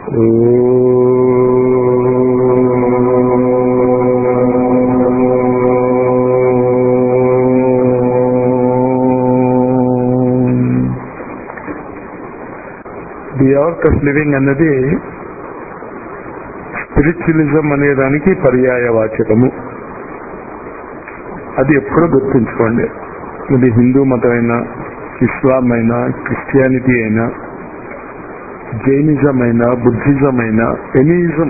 The art of living అన్నది spiritualism అనే దానికి పర్యాయ వాచకము అది ఎప్పుడూ గుర్తుంచుకోండి ఇది హిందూ మతమైనా ఇస్లాం అయినా క్రిస్టియానిటీ అయినా జైనిజం అయినా బుద్ధిజం అయినా ఎనీజం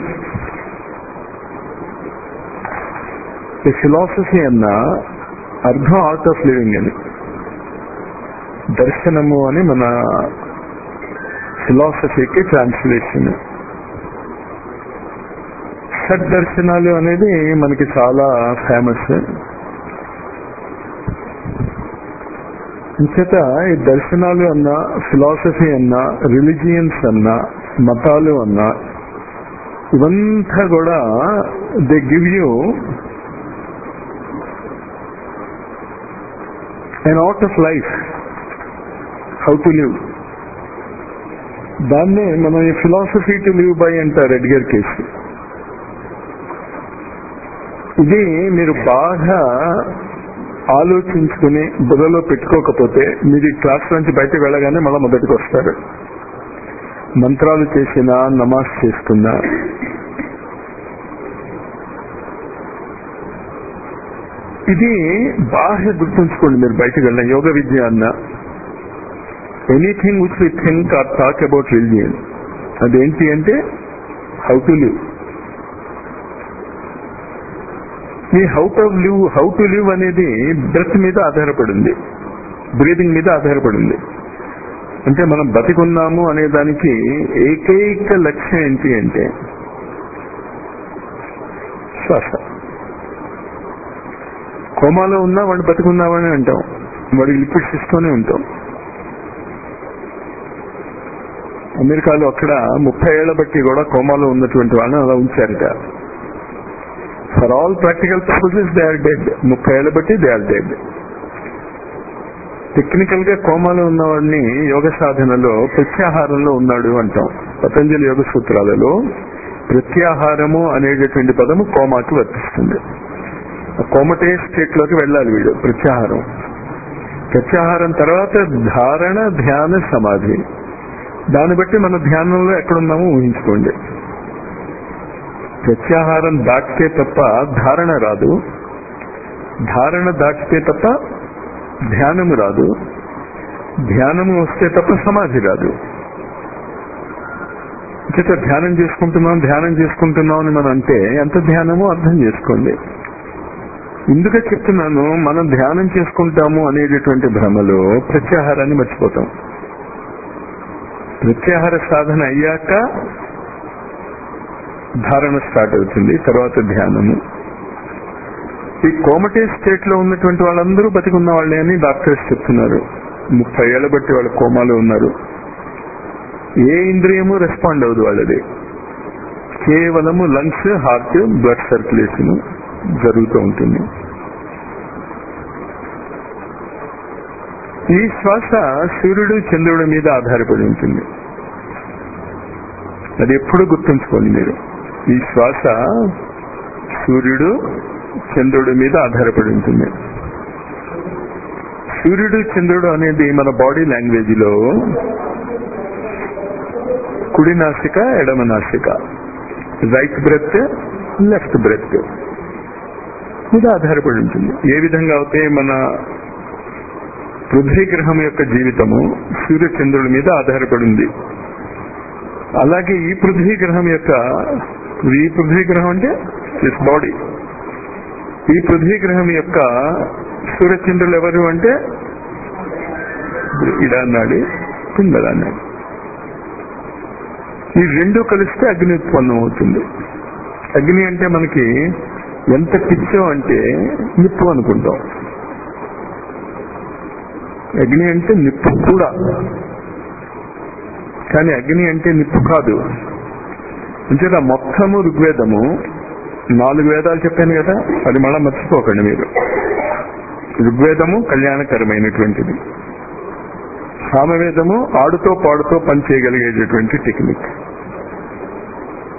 ఈ ఫిలాసఫీ అన్న అర్థం ఆర్ట్ ఆఫ్ లివింగ్ అని దర్శనము అని మన ఫిలాసఫీకి ట్రాన్స్లేషన్ షడ్ దర్శనాలు అనేది మనకి చాలా ఫేమస్ ఇంచేత ఈ దర్శనాలు అన్న ఫిలాసఫీ అన్న రిలీజియన్స్ అన్న మతాలు అన్న ఇవంతా కూడా they give you an art of life how to live దాన్నే మనం ఈ ఫిలాసఫీ టు లివ్ బై అంటారు ఎడ్గర్ కేసు ఇది మీరు బాగా ఆలోచించుకుని బుర్రలో పెట్టుకోకపోతే మీరు ఈ క్లాస్ నుంచి బయటకు వెళ్ళగానే మళ్ళీ మొదటికి వస్తారు మంత్రాలు చేసినా నమాజ్ చేసుకున్నా ఇది బాగా గుర్తుంచుకోండి మీరు బయటకు వెళ్ళిన యోగ విద్య అన్న anything which we think or talk about religion అదేంటి అంటే హౌ టు లివ్ ఈ how to live how to live అనేది బ్రెత్ మీద ఆధారపడింది బ్రీదింగ్ మీద ఆధారపడింది అంటే మనం బతికున్నాము అనే దానికి ఏకైక లక్ష్యం ఏంటి అంటే శ్వాస కోమాలో ఉన్నా వాడు బతికున్నామని అంటాం వాడికి లిక్విడ్స్ ఇస్తూనే ఉంటాం అమెరికాలో అక్కడ ముప్పై ఏళ్ల బట్టి కూడా కోమాలో ఉన్నటువంటి వాళ్ళని అలా ఉంచారట for all practical purposes they are dead ముప్పై ఏళ్ల బట్టి దే ఆర్ డెడ్ టెక్నికల్ గా కోమాలో ఉన్నవాడిని యోగ సాధనలో ప్రత్యాహారంలో ఉన్నాడు అంటాం పతంజలి యోగ సూత్రాలలో ప్రత్యాహారము అనేటటువంటి పదము కోమాకి వర్తిస్తుంది కోమటే స్టేట్ లోకి వెళ్ళాలి వీడు ప్రత్యాహారం ప్రత్యాహారం తర్వాత ధారణ ధ్యాన సమాధి దాన్ని బట్టి మన ధ్యానంలో ఎక్కడున్నామో ఊహించుకోండి ప్రత్యాహారం దాటితే తప్ప ధారణ రాదు ధారణ దాటితే తప్ప ధ్యానము రాదు ధ్యానము వస్తే తప్ప సమాధి రాదు చేత ధ్యానం చేసుకుంటున్నాం ధ్యానం చేసుకుంటున్నాం అని మనం అంటే ఎంత ధ్యానమో అర్థం చేసుకోండి ఇందుకే చెప్తున్నాను మనం ధ్యానం చేసుకుంటాము అనేటటువంటి భ్రమలో ప్రత్యాహారాన్ని మర్చిపోతాం ప్రత్యాహార సాధన అయ్యాక ధారణ స్టార్ట్ అవుతుంది తర్వాత ధ్యానము ఈ కోమటే స్టేట్ లో ఉన్నటువంటి వాళ్ళందరూ బతికున్న వాళ్ళే అని డాక్టర్స్ చెప్తున్నారు ముప్పై ఏళ్ల బట్టి వాళ్ళు కోమాలో ఉన్నారు ఏ ఇంద్రియము రెస్పాండ్ అవ్వదు వాళ్ళది కేవలము లంగ్స్ హార్ట్ బ్లడ్ సర్క్యులేషన్ జరుగుతూ ఉంటుంది ఈ శ్వాస సూర్యుడు చంద్రుడి మీద ఆధారపడి ఉంటుంది అది ఎప్పుడు గుర్తుంచుకోండి మీరు ఈ శ్వాస సూర్యుడు చంద్రుడి మీద ఆధారపడి ఉంటుంది సూర్యుడు చంద్రుడు అనేది మన బాడీ లాంగ్వేజ్ లో కుడి నాసిక ఎడమ నాసిక రైట్ బ్రెత్ లెఫ్ట్ బ్రెత్ మీద ఆధారపడి ఉంటుంది ఏ విధంగా అయితే మన పృథ్వీ గ్రహం యొక్క జీవితము సూర్యచంద్రుడి మీద ఆధారపడి ఉంది అలాగే ఈ పృథ్వీ గ్రహం యొక్క ఈ పృథ్వీ గ్రహం అంటే దిస్ బాడీ ఈ పృథ్వీ గ్రహం యొక్క సూర్యచంద్రులు ఎవరు అంటే ఇడా అన్నాడు పింగళ అన్నాడు ఈ రెండు కలిస్తే అగ్ని ఉత్పన్నం అవుతుంది అగ్ని అంటే మనకి ఎంత పిచ్చో అంటే నిప్పు అనుకుంటాం అగ్ని అంటే నిప్పు కూడా కానీ అగ్ని అంటే నిప్పు కాదు అంచేత మొత్తము ఋగ్వేదము నాలుగు వేదాలు చెప్పాను కదా అది మళ్ళా మర్చిపోకండి మీరు ఋగ్వేదము కళ్యాణకరమైనటువంటిది సామవేదము ఆడుతో పాడుతో పనిచేయగలిగేటటువంటి టెక్నిక్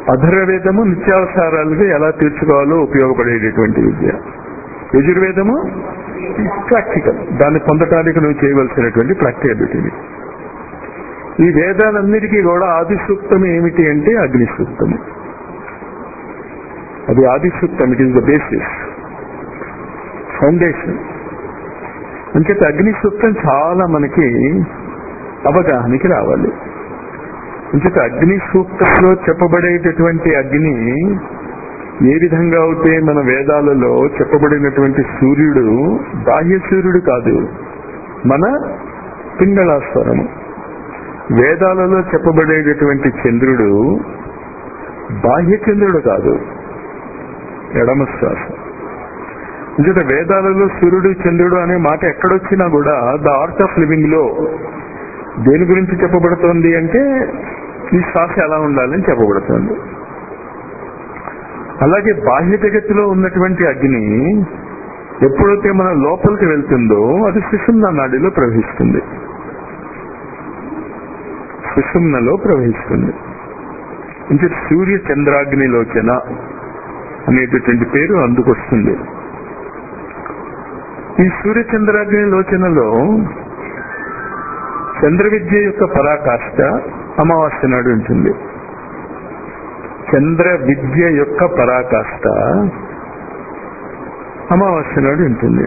అధర్వేదము నిత్యావసరాలుగా ఎలా తీర్చుకోవాలో ఉపయోగపడేటటువంటి విద్య యజుర్వేదము ప్రాక్టికల్ దాన్ని పొందటానికి నువ్వు చేయవలసినటువంటి ప్రాక్టికలిటీని ఈ వేదాలన్నిటికీ కూడా ఆది సూక్తం ఏమిటి అంటే అగ్ని సూక్తము అది ఆది సూక్తం it is the basis foundation అంచేత అగ్ని సూక్తం చాలా మనకి అవగాహనకి రావాలి అంచేత అగ్ని సూక్తంలో చెప్పబడేటటువంటి అగ్ని ఏ విధంగా అయితే మన వేదాలలో చెప్పబడినటువంటి సూర్యుడు బాహ్య సూర్యుడు కాదు మన పింగళాస్వరము వేదాలలో చెప్పబడేటటువంటి చంద్రుడు బాహ్య చంద్రుడు కాదు ఎడమ శ్వాస అంచేత వేదాలలో సూర్యుడు చంద్రుడు అనే మాట ఎక్కడొచ్చినా కూడా ద ఆర్ట్ ఆఫ్ లివింగ్ లో దేని గురించి చెప్పబడుతోంది అంటే ఈ శ్వాస ఎలా ఉండాలని చెప్పబడుతోంది అలాగే బాహ్య జగత్తులో ఉన్నటువంటి అగ్ని ఎప్పుడైతే మన లోపలికి వెళ్తుందో అది సుషుమ్న నాడిలో ప్రవహిస్తుంది సుషుమ్నలో ప్రవహిస్తుంది అంటే సూర్య చంద్రాగ్నిలోచన అనేటటువంటి పేరు అందుకొస్తుంది ఈ సూర్య చంద్రాగ్ని లోచనలో చంద్ర విద్య యొక్క పరాకాష్ట అమావాస్య నాడు ఉంటుంది చంద్ర విద్య యొక్క పరాకాష్ట అమావాస్య నాడు ఉంటుంది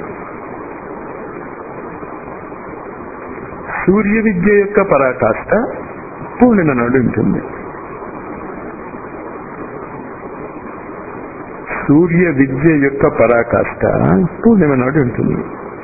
సూర్య విద్య యొక్క పరాకాష్ట పూర్ణిమ నాడు ఉంటుంది సూర్య విద్య యొక్క పరాకాష్ట పూర్ణిమ నాడు ఉంటుంది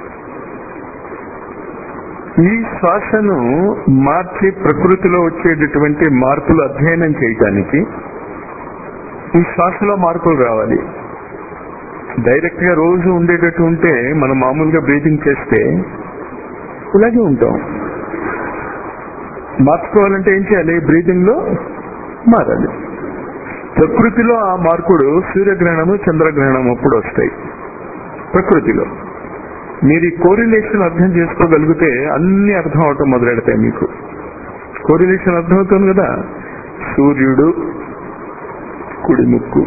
ఈ శ్వాసను మార్చి ప్రకృతిలో వచ్చేటటువంటి మార్పులు అధ్యయనం చేయటానికి ఈ శ్వాసలో మార్పులు రావాలి డైరెక్ట్ గా రోజు ఉండేటట్టు ఉంటే మనం మామూలుగా బ్రీతింగ్ చేస్తే ఇలాగే ఉంటాం మార్చుకోవాలంటే ఏం చేయాలి బ్రీతింగ్ లో మారాలి ప్రకృతిలో ఆ మార్పుడు సూర్యగ్రహణము చంద్రగ్రహణం అప్పుడు వస్తాయి ప్రకృతిలో మీరు ఈ కోరిలేషన్ అర్థం చేసుకోగలిగితే అన్ని అర్థం అవటం మొదలెడతాయి మీకు కోరిలేషన్ అర్థమవుతుంది కదా సూర్యుడు కుడి ముక్కు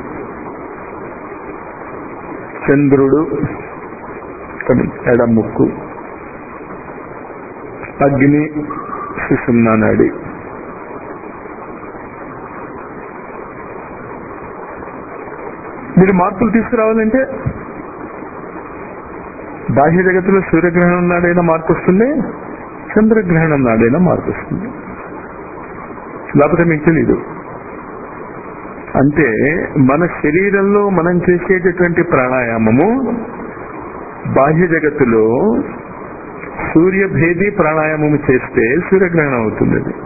చంద్రుడు ఎడం ముక్కు అగ్ని సుషుమ్నా నాడి మీరు మార్పులు తీసుకురావాలంటే బాహ్య జగత్తులో సూర్యగ్రహణం నాడైనా మార్పు వస్తుంది చంద్రగ్రహణం నాడైనా మార్పు వస్తుంది లేకపోతే మీకు తెలీదు అంటే మన శరీరంలో మనం చేసేటటువంటి ప్రాణాయామము బాహ్య జగత్తులో సూర్యభేది ప్రాణాయామము చేస్తే సూర్యగ్రహణం అవుతుంది అది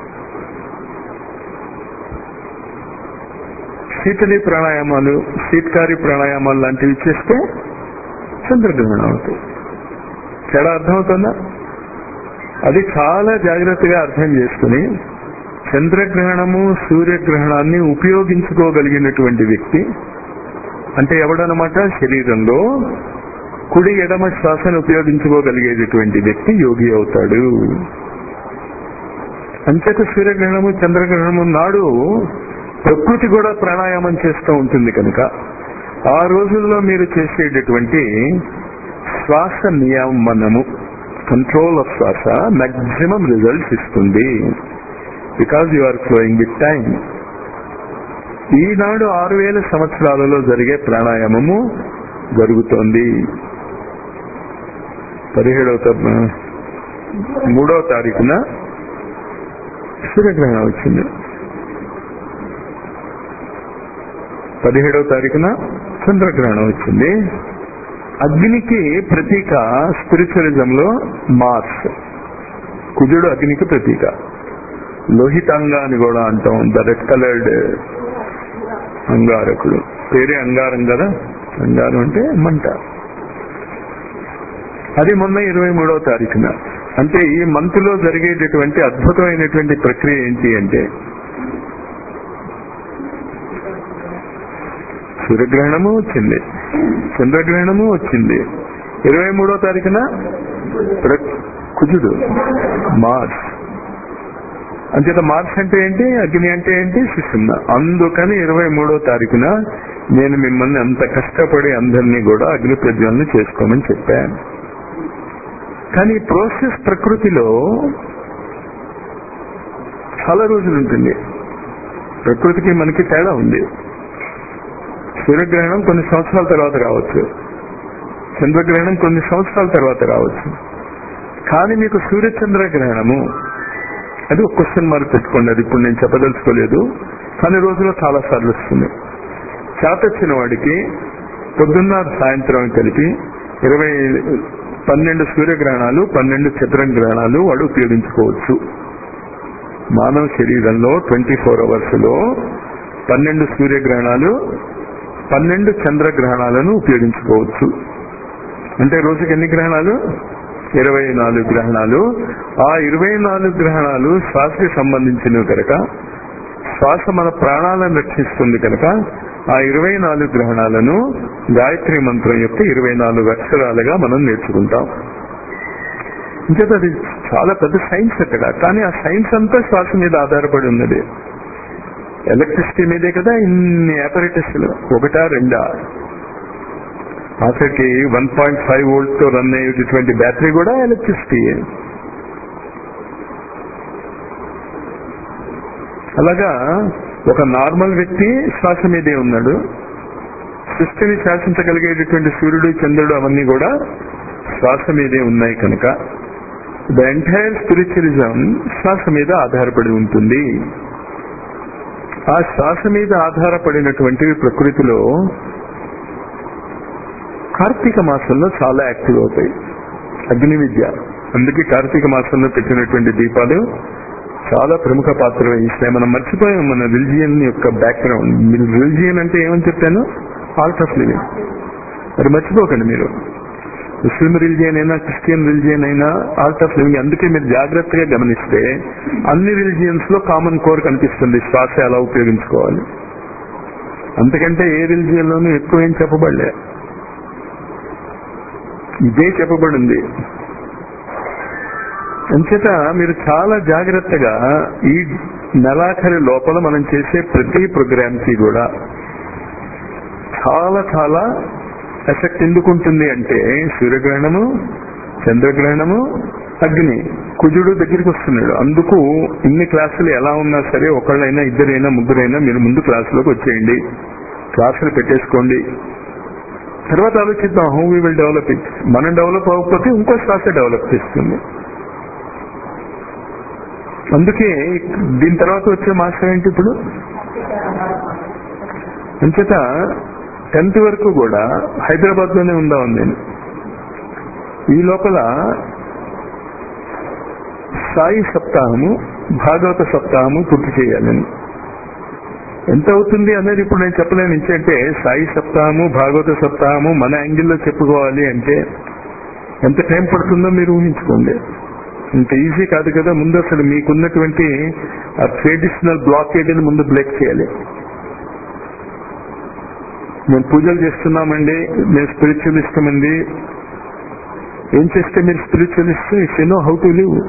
శీతలి ప్రాణాయామాలు శీతకారి ప్రాణాయామాలు లాంటివి చేస్తే చంద్రగ్రహణం అవుతుంది తేడా అర్థమవుతుందా అది చాలా జాగ్రత్తగా అర్థం చేసుకుని చంద్రగ్రహణము సూర్యగ్రహణాన్ని ఉపయోగించుకోగలిగినటువంటి వ్యక్తి అంటే ఎవడనమాట శరీరంలో కుడి ఎడమ శ్వాసను ఉపయోగించుకోగలిగేటటువంటి వ్యక్తి యోగి అవుతాడు అంచేత సూర్యగ్రహణము చంద్రగ్రహణము నాడు ప్రకృతి కూడా ప్రాణాయామం చేస్తూ ఉంటుంది కనుక ఆ రోజుల్లో మీరు చేసేటటువంటి శ్వాస నియమనము కంట్రోల్ ఆఫ్ శ్వాస మాక్సిమం రిజల్ట్స్ ఇస్తుంది because you are flowing with time ఈనాడు ఆరు వేల సంవత్సరాలలో జరిగే ప్రాణాయామము జరుగుతోంది పదిహేడవ తా- మూడవ తారీఖున సూర్యగ్రహణం వచ్చింది పదిహేడవ తారీఖున చంద్రగ్రహణం వచ్చింది అగ్నికి ప్రతీక స్పిరిచువలిజం లో మార్స్ కుజుడు అగ్నికి ప్రతీక లోహితాంగ అని కూడా అంటాం ద రెడ్ కలర్డ్ అంగారకుడు పేరే అంగారం కదా అంగారం అంటే మంట అది మొన్న ఇరవై మూడవ తారీఖున అంటే ఈ మంత్ లో జరిగేటటువంటి అద్భుతమైనటువంటి ప్రక్రియ ఏంటి అంటే సూర్యగ్రహణము వచ్చింది చంద్రగ్రహణము వచ్చింది ఇరవై మూడో తారీఖున ప్ర- కుజుడు మార్స్ అంచేత మార్చ్ అంటే ఏంటి అగ్ని అంటే ఏంటి సుషుమ్న అందుకని ఇరవై మూడో తారీఖున నేను మిమ్మల్ని అంత కష్టపడి అందరినీ కూడా అగ్ని ప్రజ్వలన చేసుకోమని చెప్పాను కానీ ఈ ప్రోసెస్ ప్రకృతిలో చాలా రోజులు ఉంటుంది ప్రకృతికి మనకి తేడా ఉంది సూర్యగ్రహణం కొన్ని సంవత్సరాల తర్వాత రావచ్చు చంద్రగ్రహణం కొన్ని సంవత్సరాల తర్వాత రావచ్చు కానీ మీకు సూర్యచంద్ర గ్రహణము అది ఒక క్వశ్చన్ మార్క్ పెట్టుకోండి అది ఇప్పుడు నేను చెప్పదలుచుకోలేదు కానీ రోజులో చాలా సార్లు వస్తుంది చేతొచ్చిన వాడికి పొద్దున్న సాయంత్రం కలిపి ఇరవై పన్నెండు సూర్యగ్రహణాలు పన్నెండు చంద్రగ్రహణాలు వాడు ఉపయోగించుకోవచ్చు మానవ శరీరంలో ట్వంటీ ఫోర్ అవర్స్ లో పన్నెండు సూర్యగ్రహణాలు పన్నెండు చంద్రగ్రహణాలను ఉపయోగించుకోవచ్చు అంటే రోజుకి ఎన్ని గ్రహణాలు ఇరవై నాలుగు గ్రహణాలు ఆ ఇరవై నాలుగు గ్రహణాలు శ్వాసకి సంబంధించినవి కనుక శ్వాస మన ప్రాణాలను రక్షిస్తుంది కనుక ఆ ఇరవై నాలుగు గ్రహణాలను గాయత్రి మంత్రం యొక్క ఇరవై నాలుగు అక్షరాలుగా మనం నేర్చుకుంటాం ఇంకేత అది చాలా పెద్ద సైన్స్ అక్కడ కానీ ఆ సైన్స్ అంతా శ్వాస మీద ఆధారపడి ఉన్నది ఎలక్ట్రిసిటీ మీదే కదా ఇన్ని ఆపరేటర్స్లు ఒకటా రెండా ఆఖరికి వన్ పాయింట్ ఫైవ్ వోల్ట్ తో రన్ అయ్యేటటువంటి బ్యాటరీ కూడా ఎలక్ట్రిసిటీ అలాగా ఒక నార్మల్ వ్యక్తి శ్వాస మీదే ఉన్నాడు సృష్టిని శాసించగలిగేటటువంటి సూర్యుడు చంద్రుడు అవన్నీ కూడా శ్వాస మీదే ఉన్నాయి కనుక ద ఎంటైర్ స్పిరిచువలిజం శ్వాస మీద ఆధారపడి ఉంటుంది ఆ శ్వాస మీద ఆధారపడినటువంటి ప్రకృతిలో కార్తీక మాసంలో చాలా యాక్టివ్ అవుతాయి అగ్ని విద్య అందుకే కార్తీక మాసంలో పెట్టినటువంటి దీపాలు చాలా ప్రముఖ పాత్ర వహిస్తాయి మనం మర్చిపోయాం మన రిలిజియన్ యొక్క బ్యాక్గ్రౌండ్ మీరు రిలిజియన్ అంటే ఏమని చెప్పాను ఆల్ట్ ఆఫ్ లివింగ్ మరి మర్చిపోకండి మీరు ముస్లిం రిలిజియన్ అయినా క్రిస్టియన్ రిలిజియన్ అయినా ఆల్ట్ ఆఫ్ లివింగ్ అందుకే మీరు జాగ్రత్తగా గమనిస్తే అన్ని రిలిజియన్స్ లో కామన్ కోర్ కనిపిస్తుంది శ్వాస ఎలా ఉపయోగించుకోవాలి అంతకంటే ఏ రిలిజియన్ లోనూ ఎక్కువ ఏం చెప్పబడలే ఇదే చెప్పబడింది అంచేత మీరు చాలా జాగ్రత్తగా ఈ నెలాఖరి లోపల మనం చేసే ప్రతి ప్రోగ్రామ్ కి కూడా చాలా చాలా ఎఫెక్ట్ ఎందుకు ఉంటుంది అంటే సూర్యగ్రహణము చంద్రగ్రహణము అగ్ని కుజుడు దగ్గరికి వస్తున్నాడు అందుకు ఇన్ని క్లాసులు ఎలా ఉన్నా సరే ఒకళ్ళైనా ఇద్దరైనా ముగ్గురైనా మీరు ముందు క్లాసులోకి వచ్చేయండి క్లాసులు పెట్టేసుకోండి తర్వాత ఆలోచిద్దాం how we will develop it మనం డెవలప్ అవ్వకపోతే ఇంకో శ్వాస డెవలప్ చేస్తుంది అందుకే దీని తర్వాత వచ్చే మాసం ఏంటి ఇప్పుడు అంచేత టెన్త్ వరకు కూడా హైదరాబాద్ లోనే ఉందాం నేను ఈ లోపల సాయి సప్తాహము భాగవత సప్తాహము పూర్తి చేయాలని ఎంత అవుతుంది అనేది ఇప్పుడు నేను చెప్పలేను అంటే సాయి సప్తాహము భాగవత సప్తాహము మన యాంగిల్లో చెప్పుకోవాలి అంటే ఎంత టైం పడుతుందో మీరు ఊహించుకోండి ఇంత ఈజీ కాదు కదా ముందు అసలు మీకున్నటువంటి ఆ ట్రెడిషనల్ బ్లాకేడ్ ని ముందు బ్రేక్ చేయాలి మేము పూజలు చేస్తున్నామండి మేము స్పిరిచువలిస్ట్ అండి ఏం చేస్తే మీరు spiritualist if you know how to live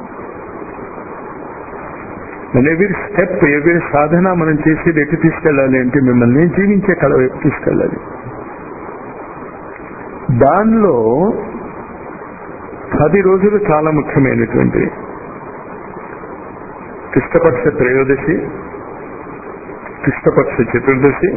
ఎవరి స్టెప్ ఎవరి సాధన మనం చేసేది ఎటు తీసుకెళ్ళాలి అంటే మిమ్మల్ని జీవించే కళ వైపు తీసుకెళ్ళాలి దానిలో పది రోజులు చాలా ముఖ్యమైనటువంటి కృష్ణపక్ష త్రయోదశి కృష్ణపక్ష చతుర్దశి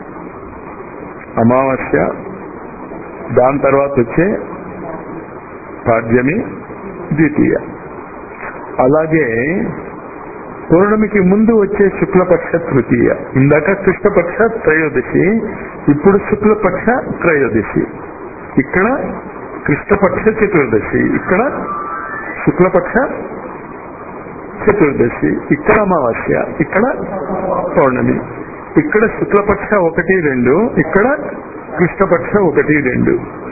అమావాస్య దాని తర్వాత వచ్చే పాడ్యమి ద్వితీయ అలాగే పౌర్ణమికి ముందు వచ్చే శుక్లపక్ష తృతీయ ఇందాక కృష్ణపక్ష త్రయోదశి ఇప్పుడు శుక్లపక్ష త్రయోదశి ఇక్కడ కృష్ణపక్ష చతుర్దశి ఇక్కడ శుక్లపక్ష చతుర్దశి ఇక్కడ అమావాస్య ఇక్కడ పౌర్ణమి ఇక్కడ శుక్లపక్ష ఒకటి రెండు ఇక్కడ కృష్ణపక్ష ఒకటి రెండు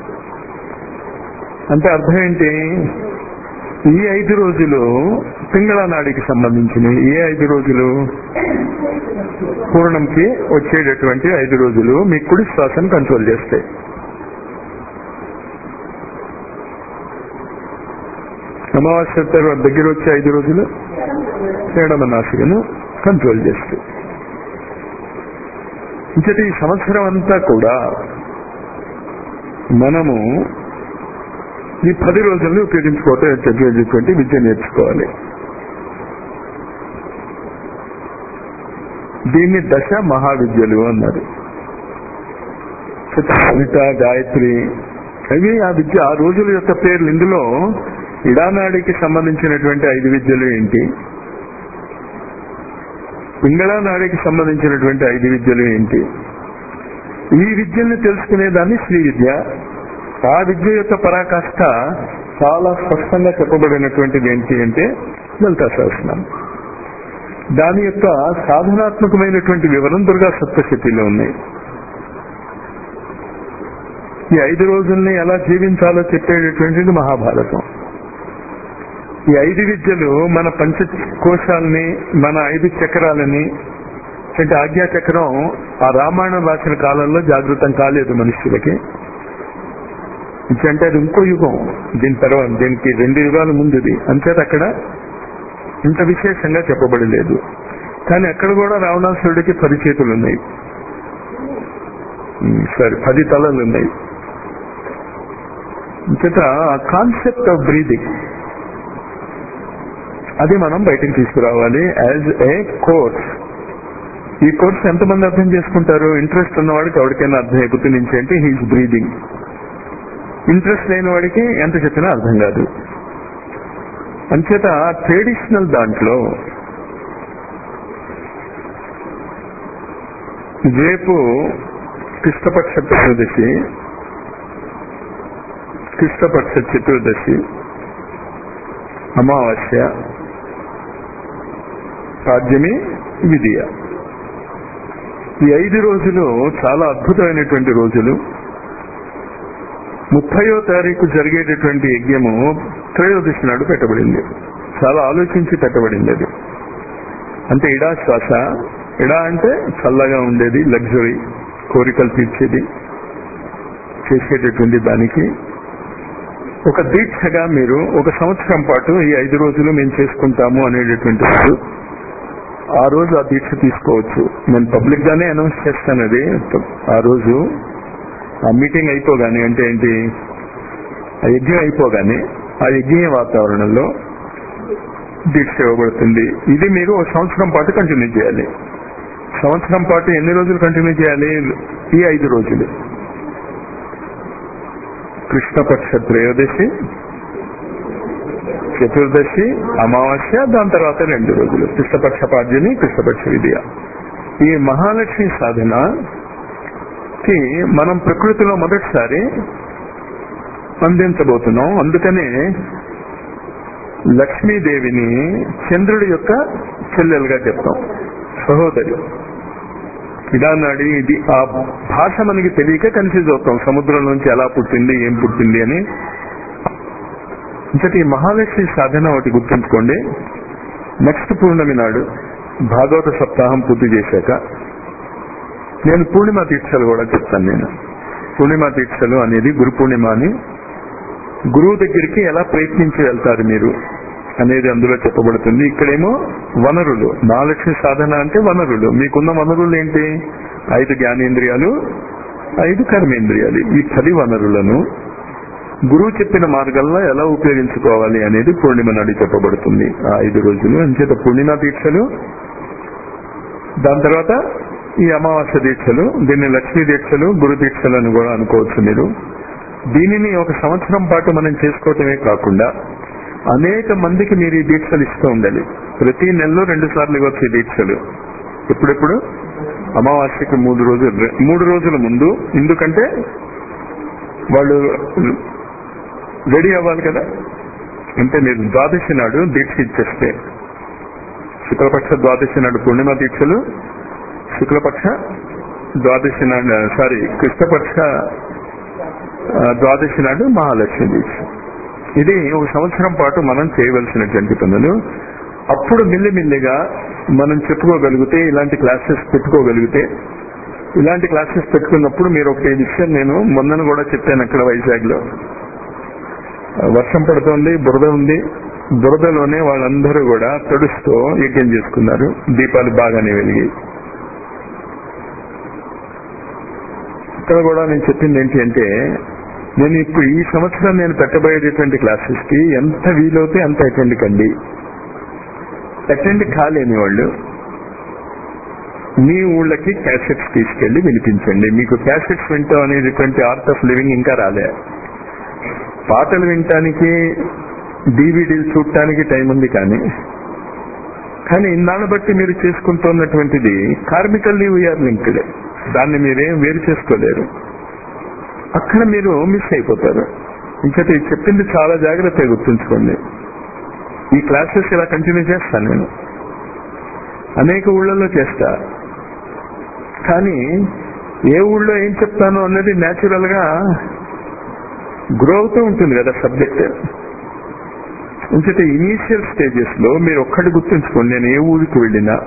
అంటే అర్థం ఏంటి ఈ ఐదు రోజులు పింగళ నాడికి సంబంధించినవి ఏ ఐదు రోజులు పూర్ణంకి వచ్చేటటువంటి ఐదు రోజులు మీ కుడి శ్వాసను కంట్రోల్ చేస్తాయి అమావాస్య తర్వాత దగ్గర వచ్చే ఐదు రోజులు ఎడమ నాసికను కంట్రోల్ చేస్తూ ఇంకటి ఈ సంవత్సరం అంతా కూడా మనము ఈ పది రోజుల్ని ఉపయోగించుకోవటం విద్య నేర్చుకోవాలి దీన్ని దశ మహావిద్యలు అన్నారు చిత్త గాయత్రి అవి ఆ విద్య ఆ రోజుల యొక్క పేర్లు ఇందులో ఇడానాడికి సంబంధించినటువంటి ఐదు విద్యలు ఏంటి పింగళా నాడికి సంబంధించినటువంటి ఐదు విద్యలు ఏంటి ఈ విద్యల్ని తెలుసుకునే దాన్ని శ్రీ విద్య ఆ విద్య యొక్క పరాకాష్ట చాలా స్పష్టంగా చెప్పబడినటువంటిది ఏంటి అంటే లలితా సహస్రం దాని యొక్క సాధనాత్మకమైనటువంటి వివరం దుర్గా సప్తశతిలో ఉన్నాయి ఈ ఐదు రోజుల్ని ఎలా జీవించాలో చెప్పేటటువంటిది మహాభారతం ఈ ఐదు విద్యలు మన పంచ కోశాలని మన ఐదు చక్రాలని అంటే ఆజ్ఞా చక్రం ఆ రామాయణం రాసిన కాలంలో జాగృతం కాలేదు మనుషులకి అంటే అది ఇంకో యుగం దీని తర్వాత దీనికి రెండు యుగాల ముందుది అంచేత అక్కడ ఇంత విశేషంగా చెప్పబడలేదు కానీ అక్కడ కూడా రావణాసురుడికి పది చేతులు ఉన్నాయి సరే పది తలలు ఉన్నాయి ఇంకట కాన్సెప్ట్ ఆఫ్ బ్రీదింగ్ అది మనం బయటకు తీసుకురావాలి యాజ్ ఏ కోర్స్ ఈ కోర్స్ ఎంతమంది అర్థం చేసుకుంటారు ఇంట్రెస్ట్ ఉన్నవాడికి ఎవరికైనా అర్థం ఎక్కుతు నుంచి అంటే హీస్ బ్రీదింగ్ ఇంట్రెస్ట్ లేని వాడికి ఎంత చెప్పినా అర్థం కాదు అంచేత ట్రెడిషనల్ దాంట్లో రేపు కృష్ణపక్ష చతుర్దశి కృష్ణపక్ష చతుర్దశి అమావాస్య పాడ్యమి విధియ ఈ ఐదు రోజులు చాలా అద్భుతమైనటువంటి రోజులు ముప్పయో తారీఖు జరిగేటటువంటి యజ్ఞము త్రయోదశి నాడు పెట్టబడింది చాలా ఆలోచించి పెట్టబడింది అది అంటే ఇడా శ్వాస ఇడా అంటే చల్లగా ఉండేది లగ్జరీ కోరికలు తీర్చేది చేసేటటువంటి దానికి ఒక దీక్షగా మీరు ఒక సంవత్సరం పాటు ఈ ఐదు రోజులు మేము చేసుకుంటాము అనేటటువంటి రోజు ఆ రోజు ఆ దీక్ష తీసుకోవచ్చు నేను పబ్లిక్ గానే అనౌన్స్ చేస్తాను అది ఆ రోజు ఆ మీటింగ్ అయిపోగానే అంటే ఏంటి ఆ యజ్ఞం అయిపోగానే ఆ యజ్ఞ వాతావరణంలో దీక్ష ఇవ్వబడుతుంది ఇది మీరు ఒక సంవత్సరం పాటు కంటిన్యూ చేయాలి సంవత్సరం పాటు ఎన్ని రోజులు కంటిన్యూ చేయాలి ఈ ఐదు రోజులు కృష్ణపక్ష త్రయోదశి చతుర్దశి అమావాస్య దాని తర్వాత రెండు రోజులు కృష్ణపక్ష పాడ్యని కృష్ణపక్ష విద్య ఈ మహాలక్ష్మి సాధనకి మనం ప్రకృతిలో మొదటిసారి అందించబోతున్నాం అందుకనే లక్ష్మీదేవిని చంద్రుడి యొక్క చెల్లెలుగా చెప్తాం సహోదరి ఇడానాడి ఇది ఆ భాష మనకి తెలియక కన్ఫ్యూజ్ అవుతాం సముద్రం నుంచి ఎలా పుట్టింది ఏం పుట్టింది అని ఇంతటి మహాలక్ష్మి సాధన ఒకటి గుర్తుంచుకోండి నెక్స్ట్ పూర్ణమి నాడు భాగవత సప్తాహం పూర్తి చేశాక నేను పూర్ణిమ దీక్షలు కూడా చెప్తాను నేను పూర్ణిమ దీక్షలు అనేది గురు పూర్ణిమ అని గురువు దగ్గరికి ఎలా ప్రయత్నించి వెళ్తారు మీరు అనేది అందులో చెప్పబడుతుంది ఇక్కడేమో వనరులు మహాలక్ష్మి సాధన అంటే వనరులు మీకున్న వనరులు ఏంటి ఐదు జ్ఞానేంద్రియాలు ఐదు కర్మేంద్రియాలు ఈ పది వనరులను గురువు చెప్పిన మార్గంలో ఎలా ఉపయోగించుకోవాలి అనేది పూర్ణిమ నాడు చెప్పబడుతుంది ఆ ఐదు రోజులు అంచేత పూర్ణిమ దీక్షలు దాని తర్వాత ఈ అమావాస్య దీక్షలు దీన్ని లక్ష్మీ దీక్షలు గురు దీక్షలు అని కూడా అనుకోవచ్చు మీరు దీనిని ఒక సంవత్సరం పాటు మనం చేసుకోవటమే కాకుండా అనేక మందికి మీరు ఈ దీక్షలు ఇస్తూ ఉండాలి ప్రతి నెలలో రెండు సార్లు ఇవ్వచ్చు ఈ దీక్షలు ఎప్పుడెప్పుడు అమావాస్యకి మూడు రోజులు మూడు రోజుల ముందు ఎందుకంటే వాళ్ళు రెడీ అవ్వాలి కదా అంటే మీరు ద్వాదశి నాడు దీక్ష ఇచ్చేస్తే శుక్లపక్ష ద్వాదశి నాడు పూర్ణిమ దీక్షలు శుక్లపక్ష ద్వాదశి నాడు సారీ కృష్ణపక్ష ఆ, ద్వాదశి నాడు మహాలక్ష్మి దీక్ష ఇది ఒక సంవత్సరం పాటు మనం చేయవలసినటువంటి పనులు అప్పుడు మిల్లిమిల్లిగా మనం చెప్పుకోగలిగితే ఇలాంటి క్లాసెస్ పెట్టుకోగలిగితే ఇలాంటి క్లాసెస్ పెట్టుకున్నప్పుడు మీరు ఒక విషయం నేను మొన్నను కూడా చెప్పాను అక్కడ వైజాగ్ లో వర్షం పడుతోంది బురద ఉంది బురదలోనే వాళ్ళందరూ కూడా తడుస్తూ యజ్ఞం చేసుకున్నారు దీపాలు బాగానే వెలిగి ఇక్కడ కూడా నేను చెప్పింది ఏంటి అంటే నేను ఇప్పుడు ఈ సంవత్సరం నేను పెట్టబోయేటటువంటి క్లాసెస్ కి ఎంత వీలవుతే అంత అటెండ్ కండి అటెండ్ కాలేని వాళ్ళు మీ ఊళ్ళకి క్యాసెట్స్ తీసుకెళ్లి వినిపించండి మీకు క్యాసెట్స్ వింటాం అనేటటువంటి ఆర్ట్ ఆఫ్ లివింగ్ ఇంకా రాలే పాటలు వినటానికి డివిడీలు చూడటానికి టైం ఉంది కానీ కానీ ఇన్నాళ్ళు బట్టి మీరు చేసుకుంటున్నటువంటిది కార్మికల్లీ వీఆర్ లింక్డ్ దాన్ని మీరేం వేరు చేసుకోలేరు అక్కడ మీరు మిస్ అయిపోతారు ఇంకటి చెప్పింది చాలా జాగ్రత్తగా గుర్తుంచుకోండి ఈ క్లాసెస్ ఇలా కంటిన్యూ చేస్తాను నేను అనేక ఊళ్ళలో చేస్తా కానీ ఏ ఊళ్ళో ఏం చెప్తాను అన్నది న్యాచురల్ గా గ్రో అవుతూ ఉంటుంది కదా సబ్జెక్ట్ ఇంకటి ఇనీషియల్ స్టేజెస్ లో మీరు ఒక్కటి గుర్తుంచుకోండి నేను ఏ ఊరికి వెళ్ళినా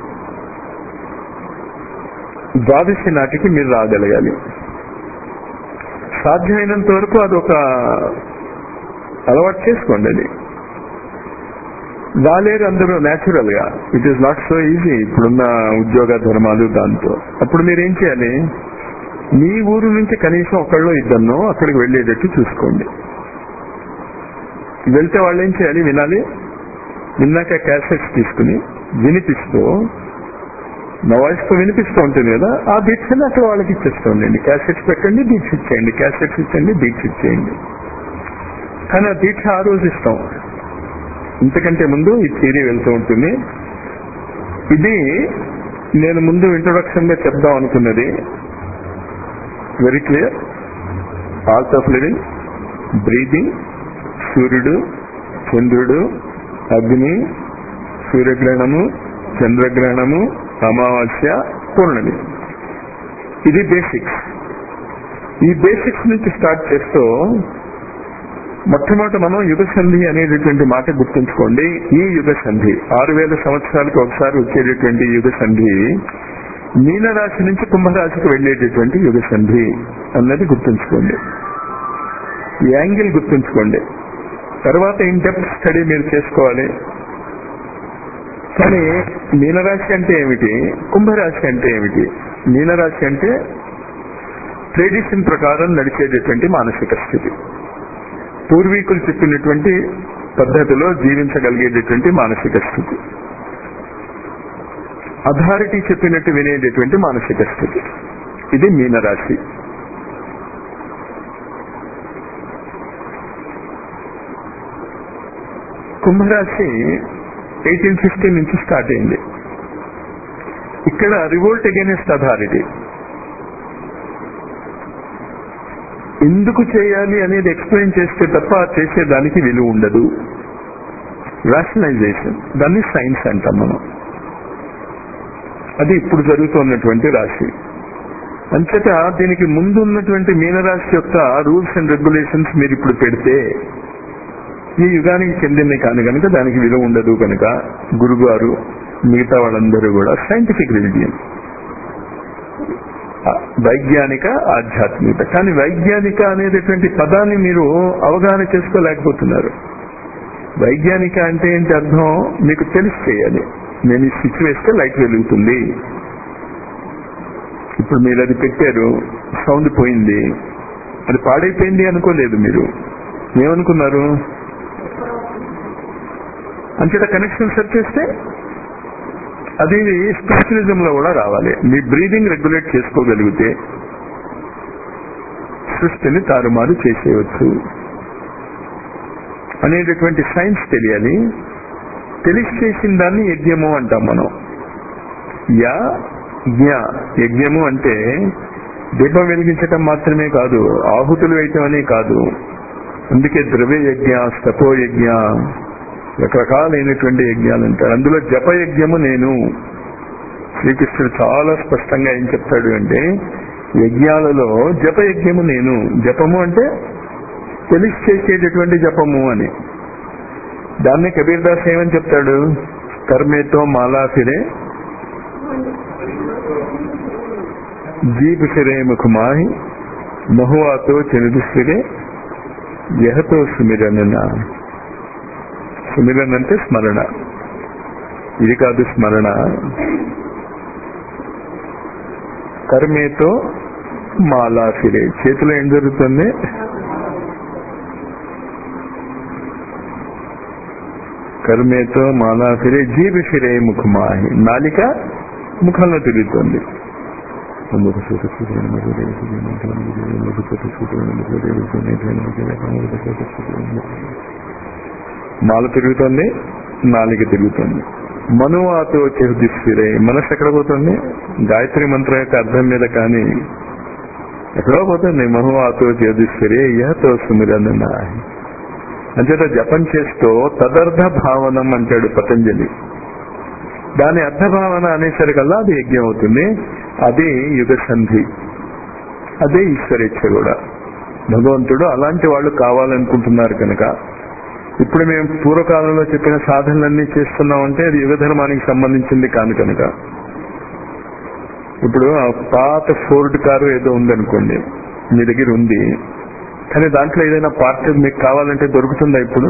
ద్వాదశి నాటికి మీరు రాగలగాలి సాధ్యమైనంత వరకు అదొక అలవాటు చేసుకోండి అది రాలేరు అందరూ న్యాచురల్ గా it is not so easy ఇప్పుడున్న ఉద్యోగ ధర్మాలు దాంతో అప్పుడు మీరు ఏం చేయాలి మీ ఊరు నుంచి కనీసం ఒకళ్ళు ఇద్దరినో అక్కడికి వెళ్ళేటట్టు చూసుకోండి వెళ్తే వాళ్ళు ఏం చేయాలి వినాలి విన్నాక క్యాసెట్స్ తీసుకుని వినిపిస్తూ నా వాయిస్ తో వినిపిస్తూ ఉంటుంది కదా ఆ దీక్షని అక్కడ వాళ్ళకి ఇచ్చేస్తూ ఉండండి క్యాసెట్స్ పెట్టండి దీక్ష ఇచ్చేయండి క్యాసెట్స్ ఇచ్చండి దీక్ష ఇచ్చేయండి కానీ ఆ దీక్ష ఆ రోజు ఇస్తాం ఇంతకంటే ముందు ఈ థియరీ వెళ్తూ ఉంటుంది ఇది నేను ముందు ఇంట్రొడక్షన్ గా చెప్దాం అనుకున్నది very clear art of living breathing సూర్యుడు చంద్రుడు అగ్ని సూర్యగ్రహణము చంద్రగ్రహణము అమావాస్య పూర్ణమి ఇది బేసిక్స్ ఈ బేసిక్స్ నుంచి స్టార్ట్ చేస్తూ మొట్టమొదటి మనం యుగ సంధి అనేటటువంటి మాట గుర్తుంచుకోండి ఈ యుగ సంధి ఆరు వేల సంవత్సరాలకు ఒకసారి వచ్చేటటువంటి యుగ సంధి మీనరాశి నుంచి కుంభరాశికి వెళ్ళేటటువంటి యుగ సంధి అన్నది గుర్తుంచుకోండి ఈ యాంగిల్ గుర్తుంచుకోండి తర్వాత ఇన్ డెప్త్ స్టడీ మీరు చేసుకోవాలి కానీ మీనరాశి అంటే ఏమిటి కుంభరాశి అంటే ఏమిటి మీనరాశి అంటే ట్రెడిషన్ ప్రకారం నడిచేటటువంటి మానసిక స్థితి పూర్వీకులు చెప్పినటువంటి పద్ధతిలో జీవించగలిగేటటువంటి మానసిక స్థితి అథారిటీ చెప్పినట్టు వినేటటువంటి మానసిక స్థితి ఇది మీనరాశి కుంభరాశి ఎయిటీన్ ఫిఫ్టీ నుంచి స్టార్ట్ అయింది ఇక్కడ రివోల్ట్ అగేనెస్ట్ అథారిటీ ఎందుకు చేయాలి అనేది ఎక్స్ప్లెయిన్ చేస్తే తప్ప చేసేదానికి విలువ ఉండదు రాషనలైజేషన్ దాన్ని సైన్స్ అంటాం మనం అది ఇప్పుడు జరుగుతున్నటువంటి రాశి అంచేత దీనికి ముందు ఉన్నటువంటి మీనరాశి యొక్క రూల్స్ అండ్ రెగ్యులేషన్స్ మీరు ఇప్పుడు పెడితే ఈ యుగానికి చెందింది కాని కనుక దానికి విలువ ఉండదు కనుక గురుగారు మిగతా వాళ్ళందరూ కూడా సైంటిఫిక్ రిలీజియన్ వైజ్ఞానిక ఆధ్యాత్మికత కానీ వైజ్ఞానిక అనేటటువంటి పదాన్ని మీరు అవగాహన చేసుకోలేకపోతున్నారు వైజ్ఞానిక అంటే ఏంటి అర్థం మీకు తెలిసి చేయాలి నేను ఈ స్విచ్ వేస్తే లైట్ వెలుగుతుంది ఇప్పుడు మీరు అది పెట్టారు సౌండ్ పోయింది అది పాడైపోయింది అనుకోలేదు మీరు ఏమనుకున్నారు అంచేత కనెక్షన్ సెట్ చేస్తే అది స్పిరిచువలిజం లో కూడా రావాలి మీ బ్రీదింగ్ రెగ్యులేట్ చేసుకోగలిగితే సృష్టిని తారుమారు చేసేయవచ్చు అనేటటువంటి సైన్స్ తెలియాలి తెలిసి చేసిన దాన్ని యజ్ఞము అంటాం మనం యా జ్ఞ యజ్ఞము అంటే దీపం వెలిగించటం మాత్రమే కాదు ఆహుతులు వేయటం అనే కాదు అందుకే ద్రవ్య యజ్ఞ స్తపో యజ్ఞ రకరకాలైనటువంటి యజ్ఞాలు అంటారు అందులో జపయజ్ఞము నేను శ్రీకృష్ణుడు చాలా స్పష్టంగా ఏం చెప్తాడు అంటే యజ్ఞాలలో జపయజ్ఞము నేను జపము అంటే తెలిసి చేసేటటువంటి జపము అని దాన్ని కబీర్ దాస్ ఏమని చెప్తాడు కర్మేతో మాలా ఫిరే జీప్ ఫిరే ముఖమాహి మహువాతో చెనుదు ఫిరే యహతో సుమిరన సుమిరన్ అంటే స్మరణ ఇది కాదు స్మరణ కర్మేతో మాలా ఫిరే చేతిలో ఏం జరుగుతుంది కర్మేతో మాలా ఫిరే జీవి ఫిరే ముఖమాహి నాలిక ముఖంలో తిరుగుతుంది అందుకు సూత సూర్యుని మధ్య దేవి సూర్యుని మధ్య దేవి మధ్య సూత సూర్యుని మధ్య దేవి సూర్యుని మధ్య దేవి సూత సూర్యుని మధ్య మాల తిరుగుతుంది నాలిక తిరుగుతుంది మనువాతో చెహదిస్ఫిరే మనసు ఎక్కడ పోతుంది గాయత్రి మంత్రం యొక్క అర్థం మీద కానీ ఎక్కడో పోతుంది మనువాతో చెహదిస్ఫిరే యహతో సుమిరన్న అంచేత జపం చేస్తూ తదర్థ భావనం అంటాడు పతంజలి దాని అర్థభావన అనేసరికల్లా అది యజ్ఞం అవుతుంది అదే యుగ సంధి అదే ఈశ్వరేచ్ఛ కూడా భగవంతుడు అలాంటి వాళ్ళు కావాలనుకుంటున్నారు కనుక ఇప్పుడు మేము పూర్వకాలంలో చెప్పిన సాధనలన్నీ చేస్తున్నామంటే అది యుగ ధర్మానికి సంబంధించింది కాదు కనుక ఇప్పుడు ఆ పాత ఫోర్డ్ కారు ఏదో ఉందనుకోండి మీ దగ్గర ఉంది కానీ దాంట్లో ఏదైనా పార్ట్ మీకు కావాలంటే దొరుకుతుందా ఇప్పుడు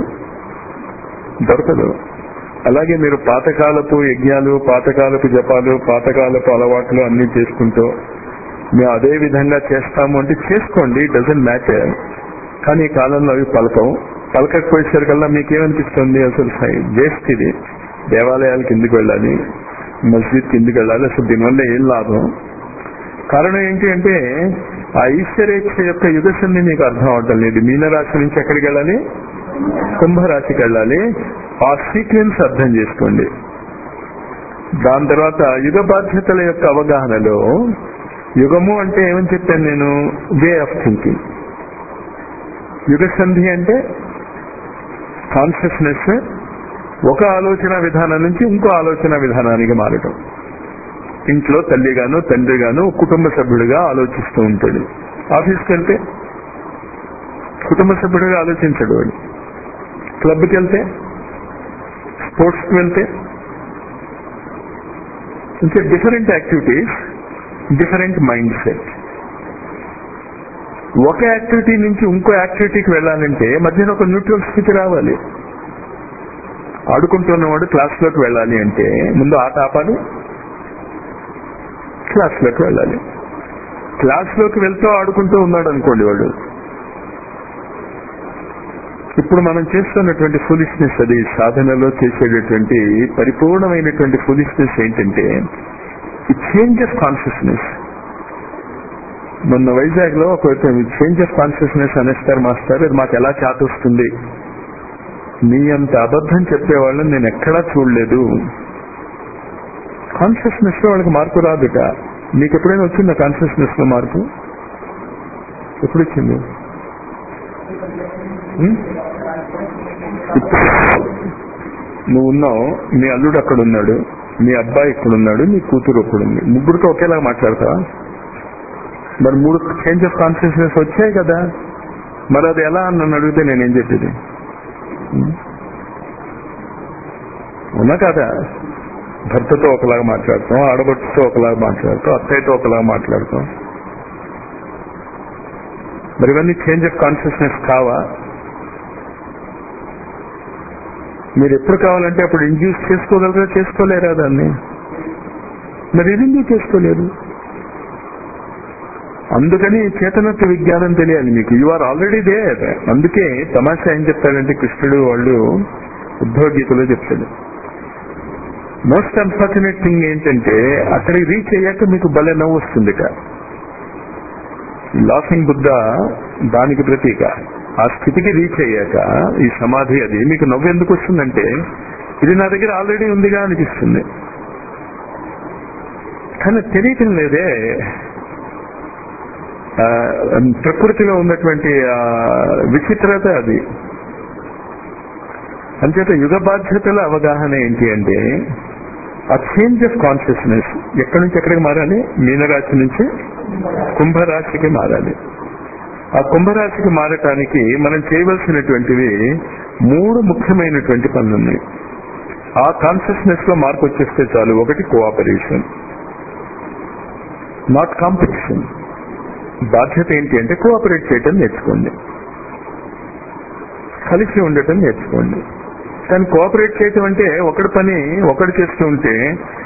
దొరకదు అలాగే మీరు పాతకాలపు యజ్ఞాలు పాతకాలపు జపాలు పాతకాలపు అలవాట్లు అన్ని చేసుకుంటూ మేము అదే విధంగా చేస్తాము అంటే చేసుకోండి డజన్ మ్యాటర్ కానీ ఈ కాలంలో అవి పలకం పలకకపోయేసరికల్లా మీకేమనిపిస్తుంది అసలు వేస్ట్ ఇది దేవాలయాలకు ఎందుకు వెళ్ళాలి మస్జిద్ కిందికి వెళ్ళాలి అసలు దీనివల్ల ఏం లాభం కారణం ఏంటి అంటే ఆ ఈశ్వరేచ్ఛ యొక్క యుగసన్ని మీకు అర్థం అవటం లేదు మీనరాశి నుంచి ఎక్కడికి వెళ్ళాలి కుంభరాశికి వెళ్ళాలి ఆ సీక్వెన్స్ అర్థం చేసుకోండి దాని తర్వాత యుగ బాధ్యతల యొక్క అవగాహనలో యుగము అంటే ఏమని చెప్పాను నేను వే ఆఫ్ థింకింగ్ యుగ సంధి అంటే కాన్షియస్నెస్ ఒక ఆలోచన విధానం నుంచి ఇంకో ఆలోచన విధానానికి మారటం ఇంట్లో తల్లిగాను తండ్రిగాను కుటుంబ సభ్యుడిగా ఆలోచిస్తూ ఉంటాడు ఆఫీస్కి వెళ్తే కుటుంబ సభ్యుడిగా ఆలోచించడు వాడు క్లబ్కి వెళ్తే స్పోర్ట్స్కి వెళ్తే ఇంకా different activities different mind set ఒక యాక్టివిటీ నుంచి ఇంకో యాక్టివిటీకి వెళ్ళాలంటే మధ్యన ఒక న్యూట్రల్ స్థితి రావాలి ఆడుకుంటున్నవాడు క్లాస్లోకి వెళ్ళాలి అంటే ముందు ఆట ఆపాలి క్లాస్లోకి వెళ్ళాలి క్లాస్లోకి వెళ్తూ ఆడుకుంటూ ఉన్నాడు అనుకోండి వాడు ఇప్పుడు మనం చేస్తున్నటువంటి ఫులిష్నెస్ అది సాధనలో చేసేటటువంటి పరిపూర్ణమైనటువంటి ఫులిష్నెస్ ఏంటంటే ఈ చేంజ్ ఆఫ్ కాన్షియస్నెస్ మొన్న వైజాగ్ లో ఒక చేంజ్ ఆఫ్ కాన్షియస్నెస్ అనేస్తారు మాస్టర్ అది మాకు ఎలా చాతొస్తుంది నీ అంత అబద్ధం చెప్పేవాళ్ళని నేను ఎక్కడా చూడలేదు కాన్షియస్నెస్ లో వాళ్ళకి మార్పు రాదుట నీకు ఎప్పుడైనా వచ్చిందా కాన్షియస్నెస్ లో మార్పు ఎప్పుడు వచ్చింది ఉం? ఇప్పుడు నువ్వు ఉన్నావు మీ అల్లుడు అక్కడ ఉన్నాడు మీ అబ్బాయి ఇక్కడ ఉన్నాడు నీ కూతురు అక్కడ ఉంది ముగ్గురితో ఒకేలా మాట్లాడతావా మరి మూడు చేంజ్ ఆఫ్ కాన్షియస్నెస్ వచ్చాయి కదా మరి అది ఎలా అని నన్ను అడిగితే నేనేం చెప్పేది ఉం? ఉన్నా కదా భర్తతో ఒకలాగా మాట్లాడతాం ఆడబట్టుతో ఒకలాగా మాట్లాడతాం అత్తయ్యతో ఒకలాగా మాట్లాడతాం మరి ఇవన్నీ చేంజ్ ఆఫ్ కాన్షియస్నెస్ కావా మీరు ఎప్పుడు కావాలంటే అప్పుడు ఇండ్యూస్ చేసుకోగలరా చేసుకోలేరా దాన్ని మరి ఇది ఎందుకు చేసుకోలేదు అందుకని చేతనత్వ విజ్ఞానం తెలియాలి మీకు యు ఆర్ ఆల్రెడీ దేర్ అందుకే తమాషా ఏం చెప్తాడంటే కృష్ణుడు వాళ్ళు ఉద్భవగీతలో చెప్తాడు మోస్ట్ అన్ఫార్చునేట్ థింగ్ ఏంటంటే అక్కడికి రీచ్ అయ్యాక మీకు భలే నవ్వు వస్తుందిట లాఫింగ్ బుద్ధ దానికి ప్రతీక ఆ స్థితికి రీచ్ అయ్యాక ఈ సమాధి అది మీకు నవ్వు ఎందుకు వస్తుందంటే ఇది నా దగ్గర ఆల్రెడీ ఉందిగా అనిపిస్తుంది కానీ తెలియటం లేదే ఆ, ప్రకృతిలో ఉన్నటువంటి ఆ విచిత్రత అది అంచేత యుగ బాధ్యతల అవగాహన ఏంటి అంటే ఆ చేంజ్ ఆఫ్ కాన్షియస్నెస్ ఎక్కడి నుంచి ఎక్కడికి మారాలి మీనరాశి నుంచి కుంభరాశికి మారాలి ఆ కుంభరాశికి మారటానికి మనం చేయవలసినటువంటివి మూడు ముఖ్యమైనటువంటి పనులు ఉన్నాయి ఆ కాన్షియస్నెస్ లో మార్పు వచ్చేస్తే చాలు ఒకటి కోఆపరేషన్ నాట్ కాంపిటీషన్ బాధ్యత ఏంటి అంటే కోఆపరేట్ చేయటం నేర్చుకోండి కలిసి ఉండటం నేర్చుకోండి కానీ కోఆపరేట్ చేయటం అంటే ఒకడి పని ఒకడు చేస్తూ ఉంటే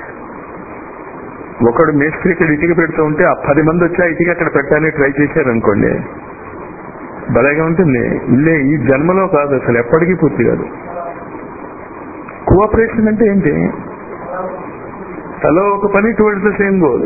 ఒకడు మేస్త్రి ఇక్కడ ఇటుక పెడుతూ ఉంటే ఆ పది మంది వచ్చి ఆ ఇటుక అక్కడ పెట్టాలని ట్రై చేశారనుకోండి భలేగా ఉంటుంది ఇల్లే ఈ జన్మలో కాదు అసలు ఎప్పటికీ పూర్తి కాదు కోఆపరేషన్ అంటే ఏంటి తలో ఒక పని towards the same goal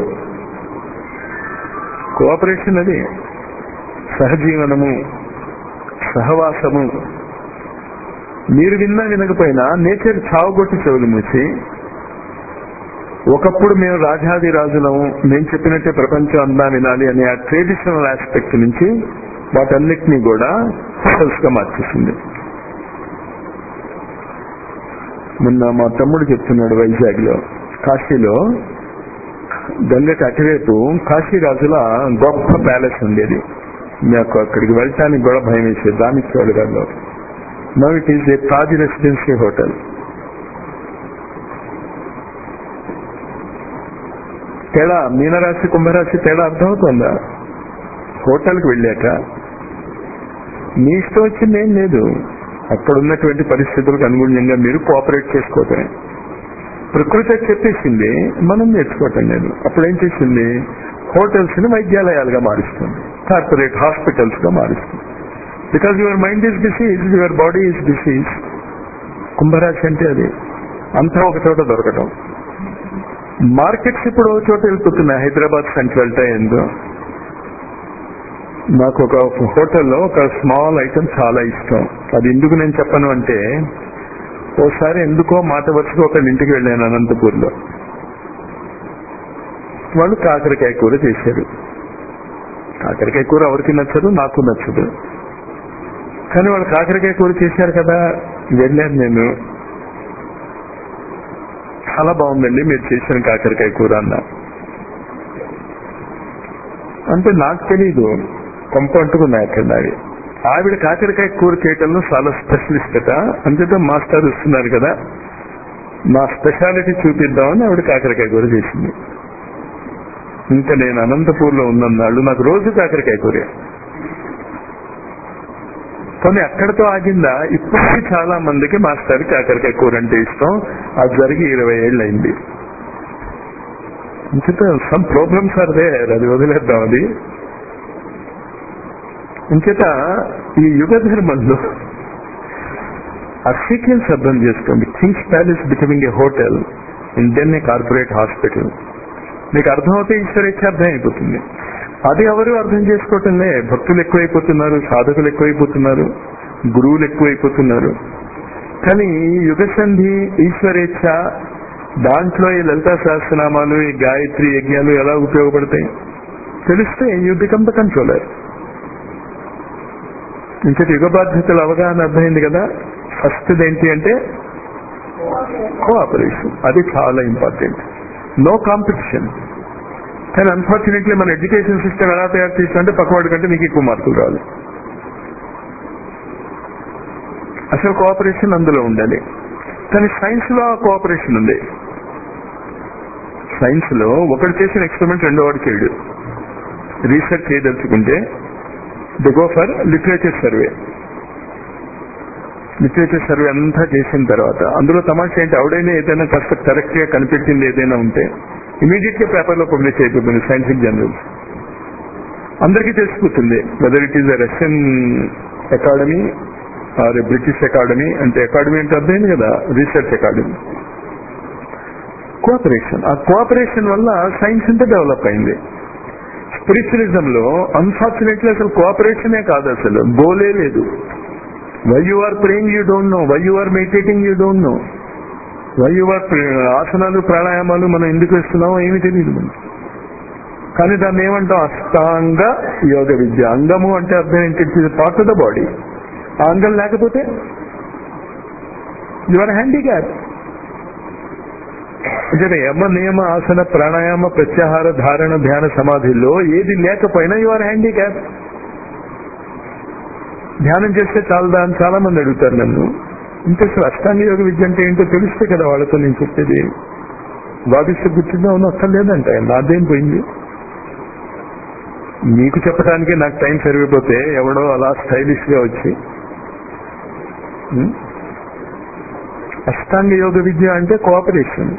cooperation అది సహజీవనము సహవాసము మీరు విన్నా వినకపోయినా నేచర్ చావుగొట్టి చెవులు మూసి ఒకప్పుడు మేము రాజాది రాజులము మేము చెప్పినట్టే ప్రపంచం అందా వినాలి అనే ఆ ట్రెడిషనల్ ఆస్పెక్ట్ నుంచి వాటన్నిటినీ కూడా సెల్స్ గా మార్చేసింది మొన్న మా తమ్ముడు చెప్తున్నాడు వైజాగ్ లో కాశీలో గంగకి అటువైపు కాశీ రాజుల గొప్ప ప్యాలెస్ ఉండేది నాకు అక్కడికి వెళ్ళటానికి కూడా భయం వేసేది దానికి చూడగల్లో now it is a Taj residency hotel తేడా మీనరాశి కుంభరాశి తేడా అర్థమవుతుందా హోటల్కి వెళ్ళాక మీ ఇష్టం వచ్చింది ఏం లేదు అక్కడ ఉన్నటువంటి పరిస్థితులకు అనుగుణంగా మీరు కోఆపరేట్ చేసుకోవటమే ప్రకృతి చెప్పేసింది మనం నేర్చుకోవటం లేదు అప్పుడు ఏం చేసింది హోటల్స్ ని వైద్యాలయాలుగా మారుస్తుంది కార్పొరేట్ హాస్పిటల్స్ గా మారుస్తుంది because your mind is disease your body is disease కుంభరాశి అంటే అది అంతా ఒక చోట దొరకటం మార్కెట్స్ ఇప్పుడు ఒక చోట వెళ్ళిపోతున్నాయి హైదరాబాద్ సెంట్రల్ ఏందో నాకు ఒక హోటల్లో ఒక స్మాల్ ఐటమ్ చాలా ఇష్టం అది ఎందుకు నేను చెప్పను అంటే ఓసారి ఎందుకో మాట వరుసగా ఒక ఇంటికి వెళ్ళాను అనంతపూర్లో వాళ్ళు కాకరకాయ కూర చేశారు కాకరకాయ కూర ఎవరికి నచ్చదు నాకు నచ్చదు కానీ వాళ్ళు కాకరకాయ కూర చేశారు కదా వెళ్ళాను నేను చాలా బాగుందండి మీరు చేసిన కాకరకాయ కూర అన్న అంటే నాకు తెలీదు కొంప అంటుకున్నాయి అక్కడ నావి ఆవిడ కాకరకాయ కూర చేయటంలో చాలా స్పెషలిస్ట్ అట అంతేతో మాస్టర్ ఇస్తున్నారు కదా నా స్పెషాలిటీ చూపిద్దామని ఆవిడ కాకరకాయ కూర చేసింది ఇంకా నేను అనంతపూర్లో ఉన్నన్నాళ్ళు నాకు రోజు కాకరకాయ కూర కానీ అక్కడతో ఆగిందా ఇప్పటికీ చాలా మందికి మాస్టర్ కాకరకాయ కూర అంటే ఇష్టం అది జరిగి ఇరవై ఏళ్ళు అయింది ఇంకత సమ్ ప్రాబ్లమ్స్ ఆర్ దే అది వదిలేద్దాం అది ఇంకేత ఈ యుగ ధర్మంలో ఆ సీక్వెన్స్ అర్థం చేసుకోండి king's palace becoming a hotel and then a corporate hospital మీకు అర్థమవుతే ఈశ్వరేచ్ఛ అర్థం అయిపోతుంది అది ఎవరు అర్థం చేసుకోవటంలే భక్తులు ఎక్కువైపోతున్నారు సాధకులు ఎక్కువైపోతున్నారు గురువులు ఎక్కువైపోతున్నారు కానీ ఈ యుగ సంధి ఈశ్వరేచ్ఛ దాంట్లో ఈ లలితా సహస్రనామాలు ఈ గాయత్రి యజ్ఞాలు ఎలా ఉపయోగపడతాయి తెలిస్తే యూ బికమ్ ద కంట్రోలర్ ఇంకటి యుగ బాధ్యతల అవగాహన అర్థమైంది కదా ఫస్ట్ ఏంటి అంటే కోఆపరేషన్ అది చాలా ఇంపార్టెంట్ నో కాంపిటీషన్ కానీ అన్ఫార్చునేట్లీ మన ఎడ్యుకేషన్ సిస్టమ్ ఎలా తయారు చేస్తుందంటే పక్కవాడి కంటే నీకు ఎక్కువ మార్కులు రావాలి అసలు కోఆపరేషన్ అందులో ఉండాలి కానీ సైన్స్ లో ఆ కోఆపరేషన్ ఉంది సైన్స్ లో ఒకటి చేసిన ఎక్స్పెరిమెంట్ రెండో వాడు చేయడు రీసెర్చ్ చేయదలుచుకుంటే the go for literature survey literature survey అంతా చేసిన తర్వాత అందులో తమాషా ఏంటి ఎవడైనా ఏదైనా కాస్త కరెక్ట్ గా కనిపెట్టింది ఏదైనా ఉంటే ఇమీడియట్ గా పేపర్ లో పబ్లిష్ అయిపోతుంది సైంటిఫిక్ జర్నల్స్ అందరికీ తెలిసిపోతుంది whether it is a Russian academy or British academy అంటే అకాడమీ అంటే అర్థమైంది కదా రీసెర్చ్ అకాడమీ కోఆపరేషన్ ఆ కోఆపరేషన్ వల్ల సైన్స్ ఇంత డెవలప్ అయింది స్పిరిచువలిజం లో అన్ఫార్చునేట్లీ అసలు కోఆపరేషనే కాదు అసలు గోలే లేదు why you are praying you don't know why you are meditating you don't know why you are ఆసనాలు ప్రాణాయామాలు మనం ఎందుకు వేస్తున్నామో ఏమి తెలియదు మనకి కానీ దాన్ని ఏమంటాం అష్టాంగ యోగ విద్య అంగము అంటే అర్థం ఏంటి పార్ట్ ఆఫ్ ద బాడీ ఆ అంగం లేకపోతే యువర్ హ్యాండిక్యాప్ అంటే యమ నియమ ఆసన ప్రాణాయామ ప్రత్యాహార ధారణ ధ్యాన సమాధిలో ఏది లేకపోయినా యువర్ హ్యాండిక్యాప్ ధ్యానం చేస్తే చాలదా అని చాలా మంది అడుగుతారు నన్ను ఇంకా అసలు అష్టాంగ యోగ విద్య అంటే ఏంటో తెలిస్తే కదా వాళ్ళతో నేను చెప్పేది వాదిస్తే గుర్తుందా అవును అక్కర్లేదంట నాదేం పోయింది మీకు చెప్పడానికి నాకు టైం సరిగిపోతే ఎవడో అలా స్టైలిష్ గా వచ్చి ఉం? అష్టాంగ యోగ విద్య అంటే cooperation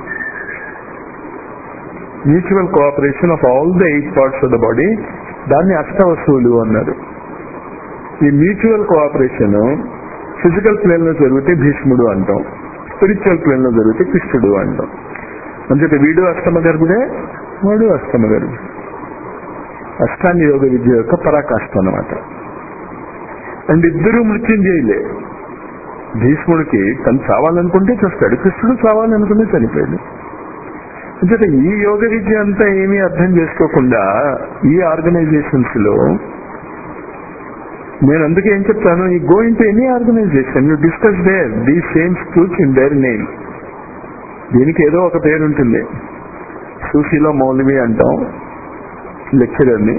mutual cooperation of all the eight parts of the body దాన్ని అష్టవస్తువులు అన్నారు ఈ మ్యూచువల్ కోఆపరేషన్ ఫిజికల్ ప్లేన్ లో జరిగితే భీష్ముడు అంటాం స్పిరిచువల్ ప్లేన్ లో జరిగితే కృష్ణుడు అంటాం అంచేత వీడు అష్టమ గర్భుడే వాడు అష్టమ గర్భుడు అష్టాంగ యోగ విద్య యొక్క పరాకాష్ట అన్నమాట అండ్ ఇద్దరు మృత్యుంజయులే భీష్ముడికి తను చావాలనుకుంటే చూస్తాడు కృష్ణుడు చావాలనుకుంటే చనిపోయాడు అంటే ఈ యోగ విద్య అంతా ఏమీ అర్థం చేసుకోకుండా ఈ ఆర్గనైజేషన్స్ లో నేను అందుకే ఏం చెప్తాను ఈ go into any organization you discuss there the same schools in their name దీనికి ఏదో ఒక పేరు ఉంటుంది సూఫీలో మౌలవి అంటాం లెక్చరర్ని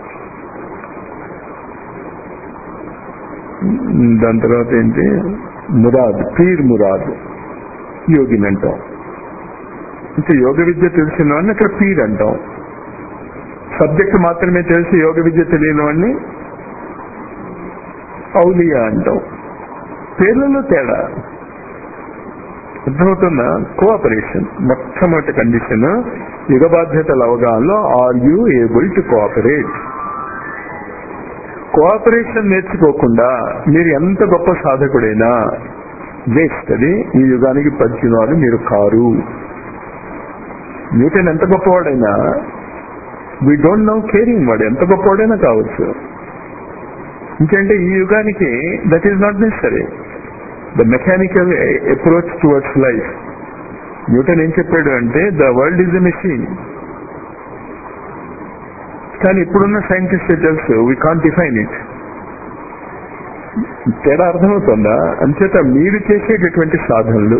దాని తర్వాత ఏంటి మురాద్ పీర్ మురాద్ యోగిని అంటాం అంటే యోగ విద్య తెలిసిన వాడిని అక్కడ పీర్ అంటాం సబ్జెక్ట్ మాత్రమే తెలిసి యోగ విద్య తెలియని వాడిని ఔలియా అంటాం పేర్లలో తేడా అర్థమవుతున్న కోఆపరేషన్ మొట్టమొదటి కండిషన్ యుగ బాధ్యతల అవగాహనలో are you able to cooperate cooperation నేర్చుకోకుండా మీరు ఎంత గొప్ప సాధకుడైనా వేస్ట్ అది ఈ యుగానికి పరిచిన వారు మీరు కారు న్యూటన్ ఎంత గొప్పవాడైనా వీ డోంట్ నో కేరింగ్ వాడు ఎంత గొప్పవాడైనా కావచ్చు ఇంకంటే ఈ యుగానికి that is not necessary the mechanical approach towards life Newton ఏం చెప్పాడు అంటే the world is a machine కానీ ఇప్పుడున్న సైంటిస్ట్ తెలుసు వీ కాంట్ డిఫైన్ ఇట్ తేడా అర్థమవుతుందా అంచేత మీరు చేసేటటువంటి సాధనలు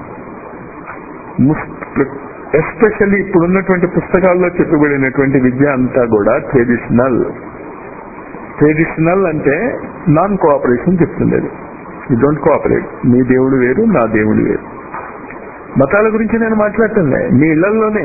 ఎస్పెషల్లీ ఇప్పుడున్నటువంటి పుస్తకాల్లో చెప్పబడినటువంటి విద్య అంతా కూడా ట్రెడిషనల్ ట్రెడిషనల్ అంటే నాన్ కోఆపరేషన్ చెప్తుండేది యూ డోంట్ కోఆపరేట్ మీ దేవుడు వేరు నా దేవుడు వేరు మతాల గురించి నేను మాట్లాడుతుండే మీ ఇళ్లలోనే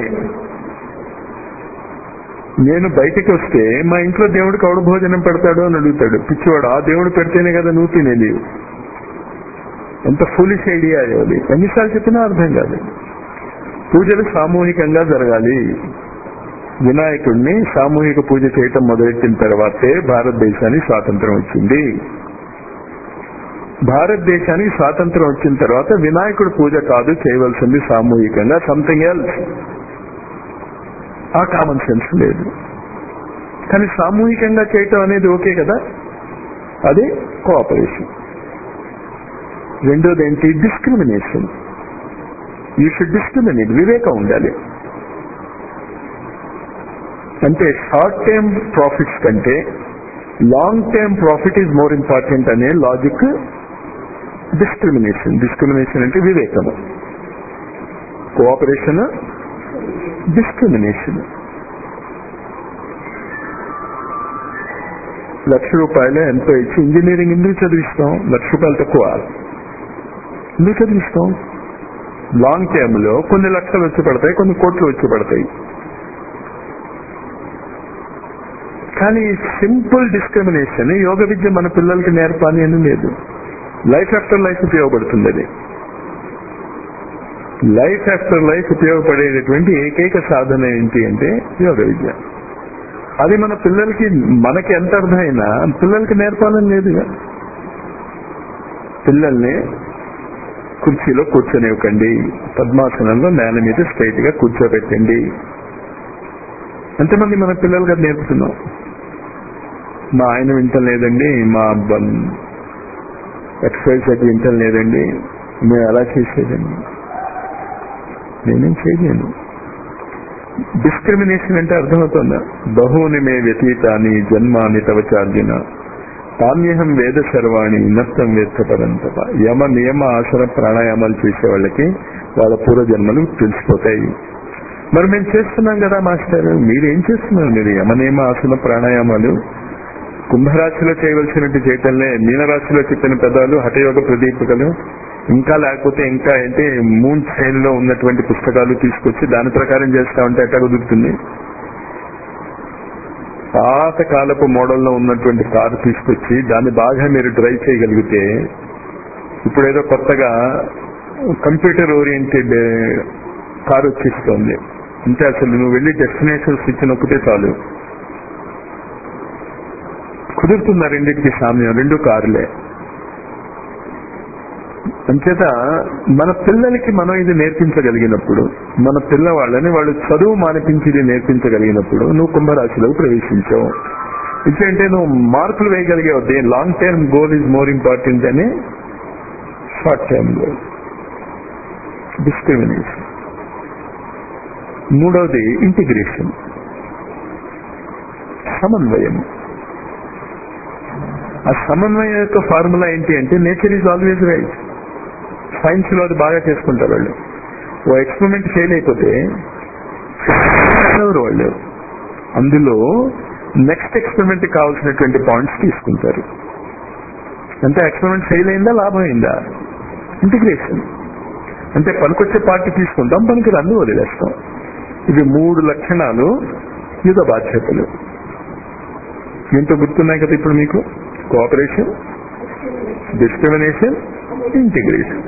నేను బయటికి వస్తే మా ఇంట్లో దేవుడికి ఎవడు భోజనం పెడతాడు అని అడుగుతాడు పిచ్చివాడు ఆ దేవుడు పెడితేనే కదా నువ్వు తినేది ఎంత ఫులిష్ ఐడియా అది ఎన్నిసార్లు చెప్పినా అర్థం కాదు పూజలు సామూహికంగా జరగాలి వినాయకుడిని సామూహిక పూజ చేయటం మొదలెట్టిన తర్వాతే భారతదేశానికి స్వాతంత్రం వచ్చింది భారతదేశానికి స్వాతంత్రం వచ్చిన తర్వాత వినాయకుడి పూజ కాదు చేయవలసింది సామూహికంగా సంథింగ్ ఎల్స్ ఆ కామన్ సెన్స్ లేదు కానీ సామూహికంగా చేయటం అనేది ఓకే కదా అది కోఆపరేషన్ రెండోది ఏంటి డిస్క్రిమినేషన్ యూ షుడ్ డిస్క్రిమినేట్ వివేకం ఉండాలి అంటే షార్ట్ టర్మ్ ప్రాఫిట్స్ కంటే long term profit is more important అనే లాజిక్ డిస్క్రిమినేషన్ డిస్క్రిమినేషన్ అంటే వివేకము కోఆపరేషన్ డిస్క్రిమినేషన్ లక్ష రూపాయలు ఎంతో ఇచ్చి ఇంజనీరింగ్ ఎందుకు చదివిస్తాం లక్ష రూపాయలు తక్కువ ఎందుకు చదివిస్తాం లాంగ్ టర్మ్ లో కొన్ని లక్షలు వచ్చి పడతాయి కొన్ని కోట్లు వచ్చి పడతాయి కానీ సింపుల్ డిస్క్రిమినేషన్ యోగ విద్య మన పిల్లలకి నేర్పాలి అని లేదు లైఫ్ ఆఫ్టర్ లైఫ్ ఉపయోగపడుతుంది అది లైఫ్ ఆఫ్టర్ లైఫ్ ఉపయోగపడేటటువంటి ఏకైక సాధన ఏంటి అంటే యోగ విద్య అది మన పిల్లలకి మనకి ఎంత అర్థమైనా పిల్లలకి నేర్పాలని లేదుగా పిల్లల్ని కుర్చీలో కూర్చొనివ్వకండి పద్మాసనంలో నేల మీద స్ట్రైట్ గా కూర్చోబెట్టండి ఎంతమంది మన పిల్లలు గారు నేర్పుతున్నాం మా ఆయన వింటలేదండి మా ఎక్సర్సైజ్ అది వింటలేదండి మేము ఎలా చేసేదండి నేనేం చేయలేను డిస్క్రిమినేషన్ అంటే అర్థమవుతుందా బహుని మే వ్యతీతాని జన్మాని తవచార్జున తామ్యహం వేద సర్వాణి నష్టం వేత్త పరంతప యమ నియమ ఆసన ప్రాణాయామాలు చేసే వాళ్ళకి వాళ్ళ పూర్వజన్మలు తెలిసిపోతాయి మరి మేము చేస్తున్నాం కదా మాస్టర్ మీరేం చేస్తున్నారు మీరు యమనియమ ఆసన ప్రాణాయామాలు కుంభరాశిలో చేయవలసినట్టు చేయటంలే మీనరాశిలో చెప్పిన పెదాలు హఠయోగ ప్రదీపికలు ఇంకా లేకపోతే ఇంకా ఏంటి మూన్ చైన్ లో ఉన్నటువంటి పుస్తకాలు తీసుకొచ్చి దాని ప్రకారం చేస్తా ఉంటే ఎట్లా కుదురుతుంది పాత కాలపు మోడల్లో ఉన్నటువంటి కారు తీసుకొచ్చి దాన్ని బాగా మీరు డ్రైవ్ చేయగలిగితే ఇప్పుడు ఏదో కొత్తగా కంప్యూటర్ ఓరియంటెడ్ కార్ వచ్చేస్తోంది అంటే అసలు నువ్వు వెళ్ళి డెస్టినేషన్ స్విచ్ నొక్కితే చాలు కుదురుతున్న రెండింటికి సామ్యం రెండు కార్లే అంచేత మన పిల్లలకి మనం ఇది నేర్పించగలిగినప్పుడు మన పిల్లవాళ్ళని వాళ్ళు చదువు మానిపించి ఇది నేర్పించగలిగినప్పుడు నువ్వు కుంభరాశిలోకి ప్రవేశించావు ఇట్లంటే నువ్వు మార్కులు వేయగలిగావు the long term goal is more important అని షార్ట్ టర్మ్ గోల్ డిస్క్రిమినేషన్ మూడవది ఇంటిగ్రేషన్ సమన్వయం ఆ సమన్వయం యొక్క ఫార్ములా ఏంటి అంటే nature is always right science లో అది బాగా చేసుకుంటారు వాళ్ళు ఓ ఎక్స్పెరిమెంట్ ఫెయిల్ అయిపోతే ఎవరు వాళ్ళు అందులో నెక్స్ట్ ఎక్స్పెరిమెంట్ కావాల్సినటువంటి పాయింట్స్ తీసుకుంటారు అంటే ఎక్స్పెరిమెంట్ ఫెయిల్ అయిందా లాభం అయిందా ఇంటిగ్రేషన్ అంటే పనికొచ్చే పార్టీ తీసుకుంటాం పనికి రందు వదిలేస్తాం ఇవి మూడు లక్షణాలు యుగ బాధ్యతలు ఏంటో గుర్తున్నాయి కదా ఇప్పుడు మీకు కోఆపరేషన్ డిస్క్రిమినేషన్ ఇంటిగ్రేషన్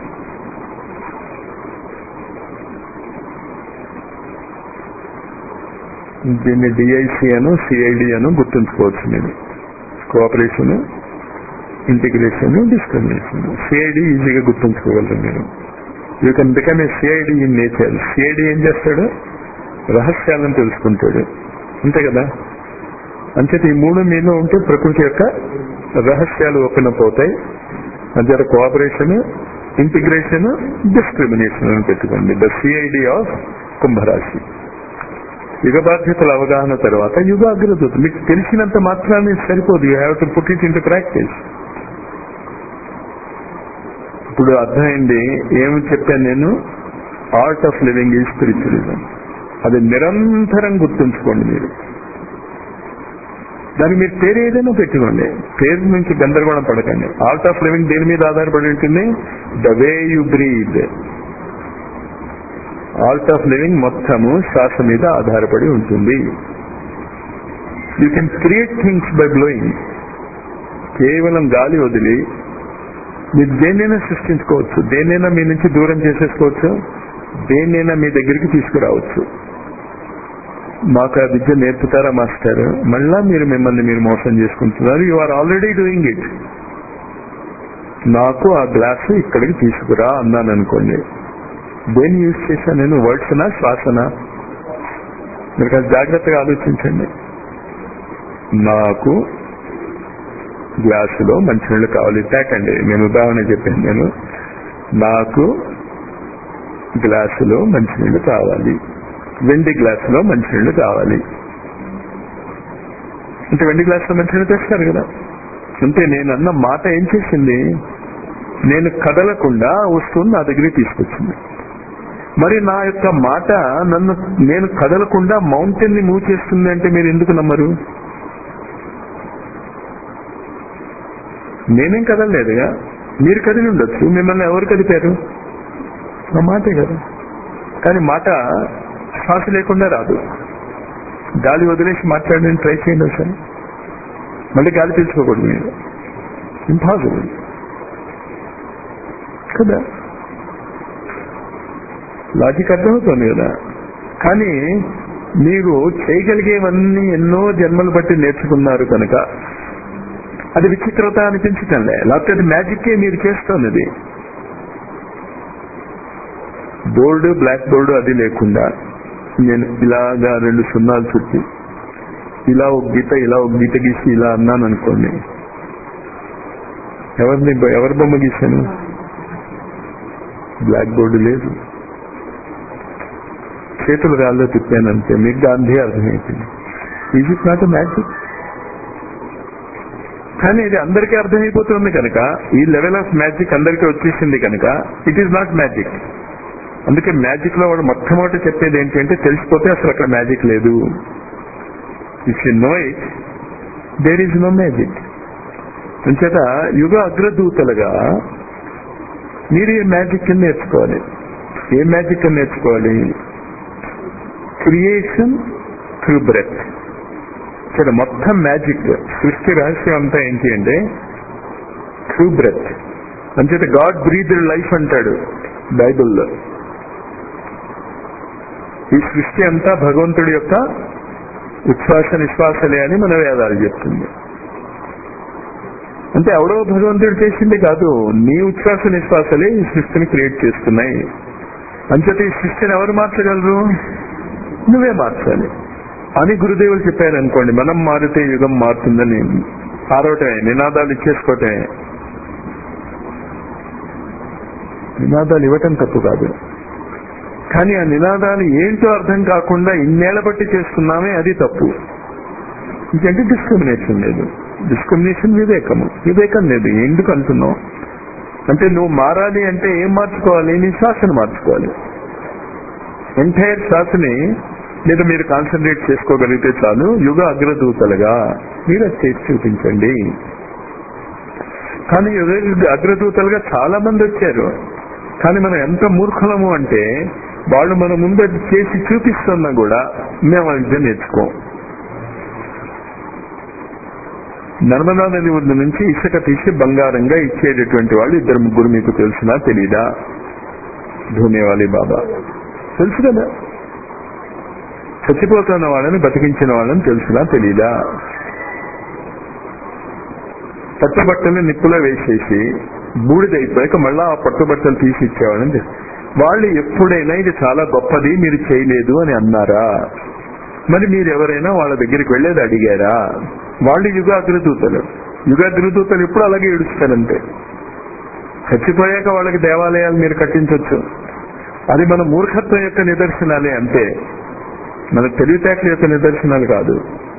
దీన్ని డిఐసి అను సిఐడి అను గుర్తుంచుకోవచ్చు మీరు కోఆపరేషన్ ఇంటిగ్రేషన్ డిస్క్రిమినేషన్ సిఐడి ఈజీగా గుర్తుంచుకోగలరు మీరు you can become a CID in nature CID ఏం చేస్తాడు రహస్యాలను తెలుసుకుంటాడు అంతే కదా అంచేత ఈ మూడు మీలో ఉంటే ప్రకృతి యొక్క రహస్యాలు ఓపెన్ అప్ అవుతాయి అదే కోఆపరేషన్ ఇంటిగ్రేషన్ డిస్క్రిమినేషన్ అని పెట్టుకోండి ద సిఐడి ఆఫ్ కుంభరాశి యుగ బాధ్యతల అవగాహన తర్వాత యుగ అగ్రదూత మీకు తెలిసినంత మాత్రాన్ని సరిపోదు you have to put it in practice ఇప్పుడు అర్థమైంది ఏమి చెప్పాను నేను ఆర్ట్ ఆఫ్ లివింగ్ ఈ స్పిరిచువలిజం అది నిరంతరం గుర్తుంచుకోండి మీరు దానికి మీరు పేరు ఏదైనా పెట్టుకోండి పేరు నుంచి గందరగోళం పడకండి ఆర్ట్ ఆఫ్ లివింగ్ దేని మీద ఆధారపడి ఉంటుంది the way you breathe art of living మొత్తము శ్వాస మీద ఆధారపడి ఉంటుంది you can create things by blowing కేవలం గాలి వదిలి మీరు దేన్నైనా సృష్టించుకోవచ్చు దేన్నైనా మీ నుంచి దూరం చేసేసుకోవచ్చు దేన్నైనా మీ దగ్గరికి తీసుకురావచ్చు మాకు ఆ విద్య నేర్పుతారా మాస్టర్ మళ్ళా మీరు మిమ్మల్ని మీరు మోసం చేసుకుంటున్నారు you are already doing it నాకు ఆ గ్లాసు ఇక్కడికి తీసుకురా అన్నాను అనుకోండి దేన్ని యూజ్ చేశాను నేను వర్డ్స్నా శ్వాసనా మీరు కాస్త జాగ్రత్తగా ఆలోచించండి నాకు గ్లాసులో మంచినీళ్ళు కావాలి తాకండి నేను ఉదాహరణ చెప్పాను నేను నాకు గ్లాసులో మంచినీళ్ళు కావాలి వెండి గ్లాసులో మంచినీళ్ళు కావాలి అంటే వెండి గ్లాసులో మంచినీళ్ళు తెస్తారు కదా అంటే నేను అన్న మాట ఏం చేసింది నేను కదలకుండా వస్తువుని నా దగ్గరికి తీసుకొచ్చింది మరి నా యొక్క మాట నన్ను నేను కదలకుండా మౌంటైన్ ని మూవ్ చేస్తుంది అంటే మీరు ఎందుకు నమ్మరు నేనేం కదలలేదుగా మీరు కదిలి ఉండొచ్చు మిమ్మల్ని ఎవరు కదిపారు నా మాటే కదా కానీ మాట శ్వాస లేకుండా రాదు గాలి వదిలేసి మాట్లాడడానికి ట్రై చేయండి ఒకసారి మళ్ళీ గాలి పీల్చుకోకూడదు మీరు ఇంపాసిబుల్ కదా లాజిక్ అర్థమవుతుంది కదా కానీ మీరు చేయగలిగేవన్నీ ఎన్నో జన్మలు బట్టి నేర్చుకున్నారు కనుక అది విచిత్రత అనిపించటంలే లేకపోతే అది మ్యాజిక్కే మీరు చేస్తున్నది బోర్డు బ్లాక్ బోర్డు అది లేకుండా నేను ఇలాగా రెండు సున్నాలు చుట్టి ఇలా ఒక గీత ఇలా ఒక గీత గీసి ఇలా అన్నాను అనుకోండి ఎవరిని ఎవరి బొమ్మ గీశాను బ్లాక్ బోర్డు లేదు చేతులు గాల్లో తిప్పానంతే మీకు గాంధీ అర్థమైపోయింది ఈజ్ ఇట్ నాట్ మ్యాజిక్ కానీ ఇది అందరికీ అర్థమైపోతుంది కనుక ఈ లెవెల్ ఆఫ్ మ్యాజిక్ అందరికీ వచ్చేసింది కనుక ఇట్ ఈస్ నాట్ మ్యాజిక్ అందుకే మ్యాజిక్ లో వాడు మొట్టమొదటి చెప్పేది ఏంటంటే తెలిసిపోతే అసలు అక్కడ మ్యాజిక్ లేదు if you know it there is no magic అంచేత యుగ అగ్రదూతలుగా మీరు ఈ మ్యాజిక్ నేర్చుకోవాలి ఏ మ్యాజిక్ నేర్చుకోవాలి క్రియేషన్ త్రూ బ్రెత్ ఇక్కడ మొత్తం మ్యాజిక్ సృష్టి రహస్యం అంతా ఏంటి అంటే త్రూ బ్రెత్ అంచేత గాడ్ బ్రీద్ లైఫ్ అంటాడు బైబిల్లో ఈ సృష్టి అంతా భగవంతుడి యొక్క ఉచ్ఛ్వాస నిశ్వాసలే అని మన వేదాలు చెప్తుంది అంటే ఎవడో భగవంతుడు చేసింది కాదు నీ ఉచ్ఛ్వాస నిశ్వాసలే ఈ సృష్టిని క్రియేట్ చేస్తున్నాయి అంచేత ఈ సృష్టిని ఎవరు మార్చగలరు నువ్వే మార్చాలి అని గురుదేవులు చెప్పారు అనుకోండి మనం మారితే యుగం మారుతుందని ఆరవటమే నినాదాలు ఇచ్చేసుకోవటమే నినాదాలు ఇవ్వటం తప్పు కాదు కానీ ఆ నినాదాలు ఏంటో అర్థం కాకుండా ఇన్నేళ్ల బట్టి చేస్తున్నామే అది తప్పు ఇంకంటే డిస్క్రిమినేషన్ లేదు డిస్క్రిమినేషన్ వివేకము వివేకం లేదు ఎందుకు అంటున్నావు అంటే నువ్వు మారాలి అంటే ఏం మార్చుకోవాలి నీ శ్వాసను మార్చుకోవాలి ఎంటైర్ శ్వాసని మీద మీరు కాన్సన్ట్రేట్ చేసుకోగలిగితే చాలు యుగ అగ్రదూతలుగా మీరు అది చేసి చూపించండి కానీ యుగ అగ్రదూతలుగా చాలా మంది వచ్చారు కానీ మనం ఎంత మూర్ఖులము అంటే వాళ్ళు మన ముందు అది చేసి చూపిస్తున్నా కూడా మేము అది నేర్చుకోం నర్మదా నది ఒడ్డు నుంచి ఇసుక తీసి బంగారంగా ఇచ్చేటటువంటి వాళ్ళు ఇద్దరు ముగ్గురు మీకు తెలిసినా తెలీదా ధూమేవాలి బాబా తెలుసు కదా చచ్చిపోతున్న వాళ్ళని బతికించిన వాళ్ళని తెలిసినా తెలీదా పట్టుబట్టలు నిప్పులో వేసేసి బూడిదైపోయాక మళ్ళా ఆ పట్టుబట్టలు తీసి ఇచ్చేవాళ్ళని తెలుసు. వాళ్ళు ఎప్పుడైనా ఇది చాలా గొప్పది మీరు చేయలేదు అని అన్నారా మరి మీరు ఎవరైనా వాళ్ళ దగ్గరికి వెళ్ళేది అడిగారా వాళ్ళు యుగ అగ్రదూతలు యుగ అగ్రదూతలు ఎప్పుడు అలాగే ఏడుస్తారంటే చచ్చిపోయాక వాళ్ళకి దేవాలయాలు మీరు కట్టించవచ్చు అది మన మూర్ఖత్వం యొక్క నిదర్శనాలే అంతే మన తెలివితేటల యొక్క నిదర్శనాలు కాదు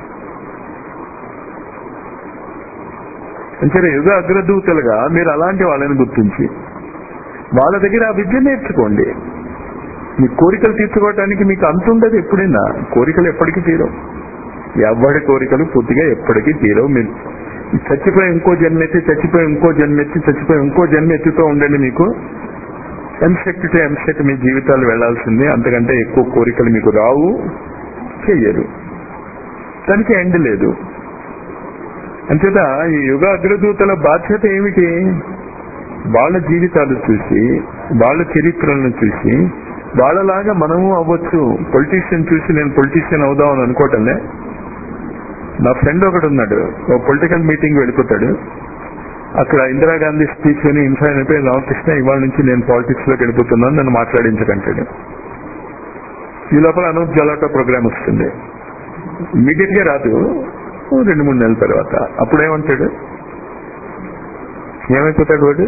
అంటే యుగ అగ్రదూతలుగా మీరు అలాంటి వాళ్ళని గుర్తించి వాళ్ళ దగ్గర ఆ విద్య నేర్చుకోండి మీ కోరికలు తీర్చుకోవటానికి మీకు అంతుండదు ఎప్పుడైనా కోరికలు ఎప్పటికీ తీరవు ఎవరి కోరికలు పూర్తిగా ఎప్పటికీ తీరవు మీరు చచ్చిపోయి ఇంకో జన్మెత్తి చచ్చిపోయి ఇంకో జన్మెత్తి చచ్చిపోయి ఇంకో జన్మెత్తితో ఉండండి మీకు ఎంసెట్ టు ఎంసెట్ మీ జీవితాలు వెళ్లాల్సింది అంతకంటే ఎక్కువ కోరికలు మీకు రావు చెయ్యరు దానికి ఎండ్ లేదు అంచేత ఈ యుగ అగ్రదూతల బాధ్యత ఏమిటి వాళ్ళ జీవితాలు చూసి వాళ్ళ చరిత్రలను చూసి వాళ్ళలాగా మనము అవ్వచ్చు పొలిటీషియన్ చూసి నేను పొలిటీషియన్ అవుదామని అనుకోవటంలే నా ఫ్రెండ్ ఒకడు ఉన్నాడు ఒక పొలిటికల్ మీటింగ్ వెళ్ళిపోతాడు అక్కడ ఇందిరాగాంధీ స్పీచ్ అని ఇన్ఫైన్ అయిపోయి రామకృష్ణ ఇవాళ నుంచి నేను పాలిటిక్స్ లోకి వెళ్ళిపోతున్నాను నన్ను మాట్లాడించకంటాడు ఈ లోపల అనూప్ జలాటో ప్రోగ్రామ్ వస్తుంది ఇమీడియట్ గా రాదు ఓ రెండు మూడు నెలల తర్వాత అప్పుడు ఏమంటాడు ఏమైపోతాడు వాడు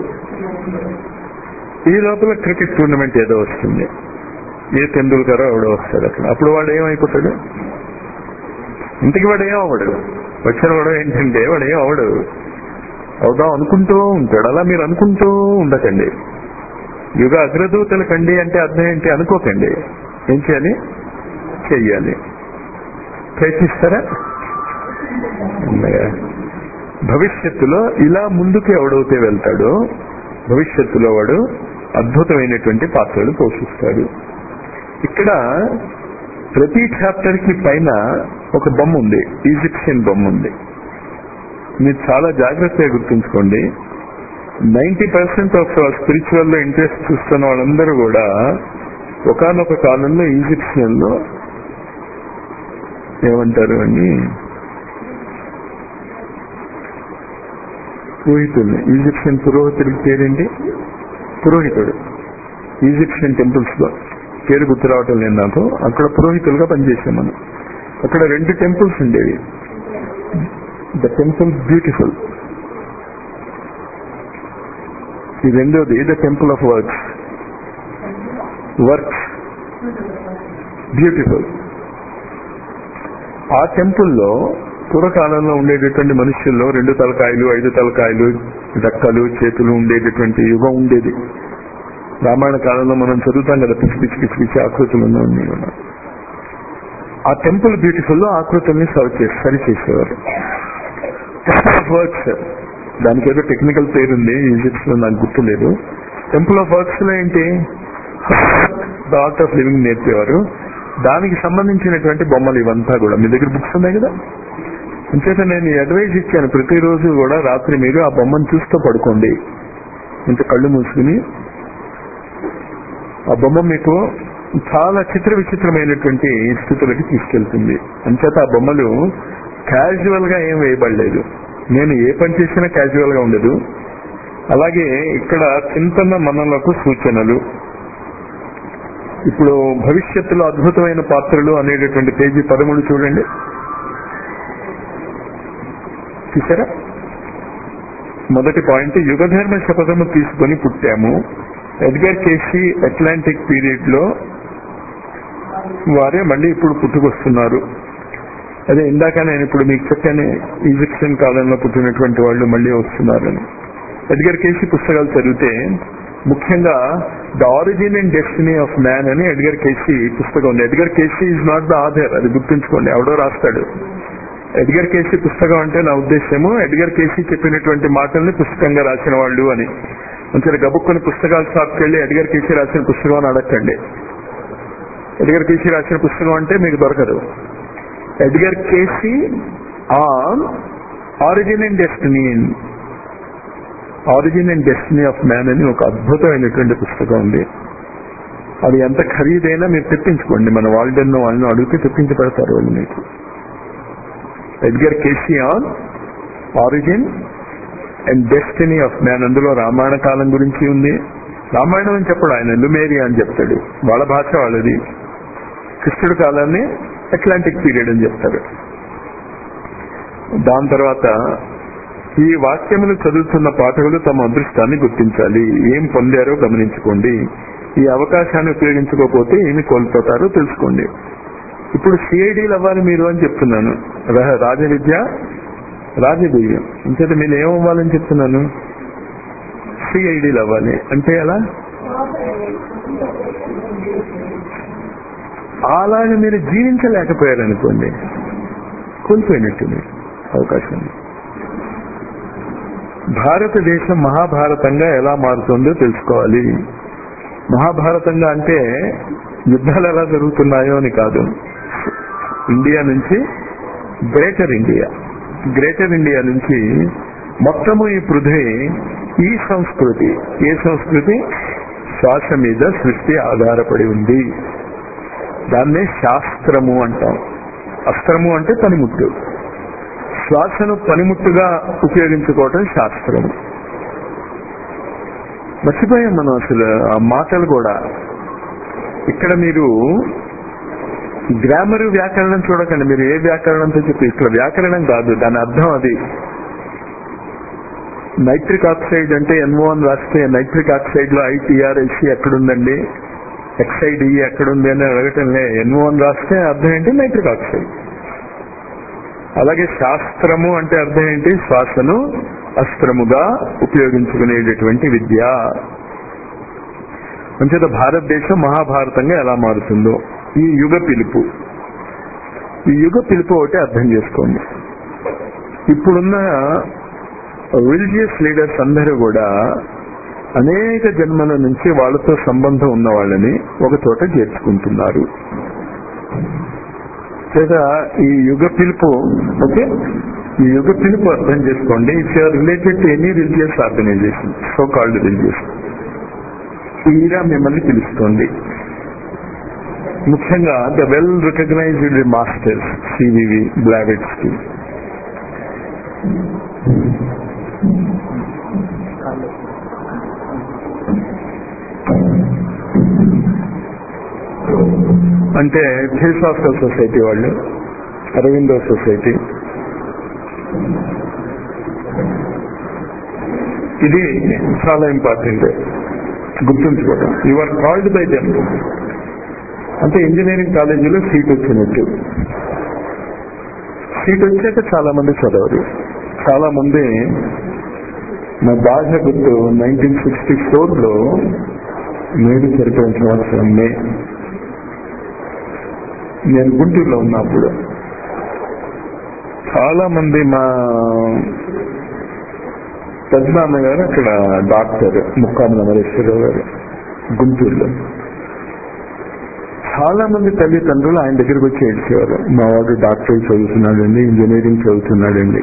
ఈ లోపల క్రికెట్ టోర్నమెంట్ ఏదో వస్తుంది ఏ తెండూల్కర్ ఎవడో వస్తాడు అక్కడ అప్పుడు వాడు ఏమైపోతాడు ఇంటికి వాడు ఏం అవ్వడు వచ్చిన వాడు ఏంటంటే వాడు ఏం అవ్వడు అవుదాం అనుకుంటూ ఉంటాడు అలా మీరు అనుకుంటూ ఉండకండి యుగ అగ్రదూతల కండి అంటే అర్థం ఏంటి అనుకోకండి ఏం చేయాలి చెయ్యాలి ప్రయత్నిస్తారా అన్నయ్య. భవిష్యత్తులో ఇలా ముందుకు ఎవడైతే వెళ్తాడో భవిష్యత్తులో వాడు అద్భుతమైనటువంటి పాత్రలు పోషిస్తాడు ఇక్కడ ప్రతి చాప్టర్ కి పైన ఒక బొమ్మ ఉంది ఈజిప్షియన్ బొమ్మ ఉంది మీరు చాలా జాగ్రత్తగా గుర్తుంచుకోండి నైన్టీ పర్సెంట్ ఆఫ్ స్పిరిచువల్ లో ఇంట్రెస్ట్ చూస్తున్న వాళ్ళందరూ కూడా ఒకనొక కాలంలో ఈజిప్షియన్ లో ఏమంటారు అని పురోహితుల్ని ఈజిప్షియన్ పురోహితుడికి పేరేంటి పురోహితుడు ఈజిప్షియన్ టెంపుల్స్ లో పేరు గుర్తు రావటం లేదు నాకు అక్కడ పురోహితులుగా పనిచేసాం మనం అక్కడ రెండు టెంపుల్స్ ఉండేవి ద టెంపుల్ బ్యూటిఫుల్ ఈ రెండోది the temple of works works beautiful ఆ టెంపుల్లో పూర్వకాలంలో ఉండేటటువంటి మనుషుల్లో రెండు తలకాయలు ఐదు తలకాయలు రెక్కలు చేతులు ఉండేటటువంటి యుగం ఉండేది రామాయణ కాలంలో మనం చదువుతాం కదా పిచ్చి పిచ్చి పిచ్చి పిచ్చి ఆకృతులు ఉన్నాయి కదా. ఆ టెంపుల్ బ్యూటిఫుల్ లో ఆకృతుల్ని సర్వ్ చేసి సరి చేసేవారు టెంపుల్ ఆఫ్ వర్క్స్ దానికి ఏదో టెక్నికల్ పేరు ఉంది ఈజిప్ట్స్ లో నాకు గుర్తులేదు టెంపుల్ ఆఫ్ వర్క్స్ లో ఏంటి ద ఆర్ట్ ఆఫ్ లివింగ్ నేర్పేవారు దానికి సంబంధించినటువంటి బొమ్మలు ఇవంతా కూడా మీ దగ్గర బుక్స్ ఉన్నాయి కదా అంచేత నేను ఈ అడ్వైజ్ ఇచ్చాను ప్రతిరోజు కూడా రాత్రి మీరు ఆ బొమ్మను చూస్తూ పడుకోండి ఇంత కళ్ళు మూసుకుని ఆ బొమ్మ మీకు చాలా చిత్ర విచిత్రమైనటువంటి స్థితులకి తీసుకెళ్తుంది అంచేత ఆ బొమ్మలు క్యాజువల్ గా ఏం వేయబడలేదు నేను ఏ పని చేసినా క్యాజువల్ గా ఉండదు అలాగే ఇక్కడ చింతన మనలకు సూచనలు ఇప్పుడు భవిష్యత్తులో అద్భుతమైన పాత్రలు అనేటటువంటి పేజీ పదమూడు చూడండి చూసారా మొదటి పాయింట్ యుగధర్మ శపథము తీసుకొని పుట్టాము ఎడ్గర్ కేసీ అట్లాంటిక్ పీరియడ్ లో వారే మళ్ళీ ఇప్పుడు పుట్టుకొస్తున్నారు అదే ఇందాక నేను ఇప్పుడు మీకు చెప్పాను ఈజిప్షియన్ కాలంలో పుట్టినటువంటి వాళ్ళు మళ్ళీ వస్తున్నారని ఎడ్గర్ కేసీ పుస్తకాలు చదివితే ముఖ్యంగా the origin and destiny of man అని ఎడ్గర్ కేసీ పుస్తకం ఉంది Edgar Cayce is not the author అది గుర్తుంచుకోండి ఎవడో రాస్తాడు ఎడ్గర్ కేసీ పుస్తకం అంటే నా ఉద్దేశము ఎడ్గర్ కేసీ చెప్పినటువంటి మాటల్ని పుస్తకంగా రాసిన వాళ్ళు అని మంచిగా గబుక్కుని పుస్తకాల షాప్కి వెళ్ళి ఎడ్గర్ కేసీ రాసిన పుస్తకం అని అడగండి ఎడ్గర్ కేసీ రాసిన పుస్తకం అంటే మీకు దొరకదు Edgar Cayce on origin and destiny origin and destiny of man అని ఒక అద్భుతమైనటువంటి పుస్తకం ఉంది అది ఎంత ఖరీదైనా మీరు తెప్పించుకోండి మన వాళ్ళని వాళ్ళని అడిగితే తెప్పించి పెడతారు వాళ్ళు మీకు Edgar Cayce on origin and destiny of man అందులో రామాయణ కాలం గురించి ఉంది రామాయణం అని చెప్పడు ఆయన లుమేరియా అని చెప్తాడు వాళ్ళ భాష వాళ్ళది కృష్ణుడి కాలాన్ని అట్లాంటిక్ పీరియడ్ అని చెప్తారు దాని తర్వాత ఈ వాక్యములు చదువుతున్న పాఠకులు తమ అదృష్టాన్ని గుర్తించాలి ఏం పొందారో గమనించుకోండి ఈ అవకాశాన్ని ఉపయోగించుకోకపోతే ఏమి కోల్పోతారో తెలుసుకోండి ఇప్పుడు సిఐడీలు అవ్వాలి మీరు అని చెప్తున్నాను రా- రాజ విద్య రాజబీయం ఇంకేత మీరు ఏమవ్వాలని చెప్తున్నాను సిఐడీలు అవ్వాలి అంటే ఎలా అలాగే మీరు జీవించలేకపోయారనుకోండి కోల్పోయినట్టుంది అవకాశం భారతదేశం మహాభారతంగా ఎలా మారుతుందో తెలుసుకోవాలి మహాభారతంగా అంటే యుద్ధాలు ఎలా జరుగుతున్నాయో అని కాదు ఇండియా నుంచి గ్రేటర్ ఇండియా గ్రేటర్ ఇండియా నుంచి మొత్తము ఈ పృథ్వీ ఈ సంస్కృతి ఏ సంస్కృతి శ్వాస మీద సృష్టి ఆధారపడి ఉంది దాన్నే శాస్త్రము అంటాం అస్త్రము అంటే పనిముట్టు శ్వాసను పనిముట్టుగా ఉపయోగించుకోవటం శాస్త్రము మర్చిపోయాం మనం అసలు ఆ మాటలు కూడా ఇక్కడ మీరు గ్రామర్ వ్యాకరణం చూడకండి మీరు ఏ వ్యాకరణంతో చెప్పి ఇక్కడ వ్యాకరణం కాదు దాని అర్థం అది నైట్రిక్ ఆక్సైడ్ అంటే ఎన్ఓ అని రాస్తే నైట్రిక్ ఆక్సైడ్ లో ఐటీఆర్ఎల్సి ఎక్కడుందండి ఎక్సైడ్ ఈ ఎక్కడుంది అని అడగటంలే ఎన్ఓ అని రాస్తే అర్థం ఏంటి నైట్రిక్ ఆక్సైడ్ అలాగే శాస్త్రము అంటే అర్థం ఏంటి శ్వాసను అస్త్రముగా ఉపయోగించుకునేటటువంటి విద్య అంచేత భారతదేశం మహాభారతంగా ఎలా మారుతుందో ఈ యుగ పిలుపు ఈ యుగ పిలుపు ఒకటి అర్థం చేసుకోండి ఇప్పుడున్న రిలీజియస్ లీడర్స్ అందరూ కూడా అనేక జన్మల నుంచి వాళ్ళతో సంబంధం ఉన్న వాళ్ళని ఒక చోట చేర్చుకుంటున్నారు లేదా ఈ యుగ పిలుపు ఓకే ఈ యుగ పిలుపు అర్థం చేసుకోండి if you are related to any religious organization so called religious era మిమ్మల్ని పిలుస్తోంది ముఖ్యంగా the well recognized masters CVV Blavatsky కి అంటే థియోసాఫికల్ సొసైటీ వాళ్ళు అరవిందో సొసైటీ ఇది చాలా ఇంపార్టెంట్ గుర్తుంచుకోవడం you are called by them అంటే ఇంజనీరింగ్ కాలేజీలో సీట్ వచ్చినట్టు సీట్ వచ్చాక చాలా మంది చదవరు చాలా మంది నా బాగా గుర్తు నైన్టీన్ సిక్స్టీ ఫోర్ లో నేను సరిపోయిన సంవత్సరం మే నేను గుంటూరులో ఉన్నప్పుడు చాలా మంది మా పెద్దనాన్న గారు అక్కడ డాక్టర్ ముక్కాముల మలేశ్వరరావు గారు గుంటూరులో చాలా మంది తల్లిదండ్రులు ఆయన దగ్గరికి వచ్చి ఏడ్చేవారు మా వాడు డాక్టర్ చదువుతున్నాడండి ఇంజనీరింగ్ చదువుతున్నాడండి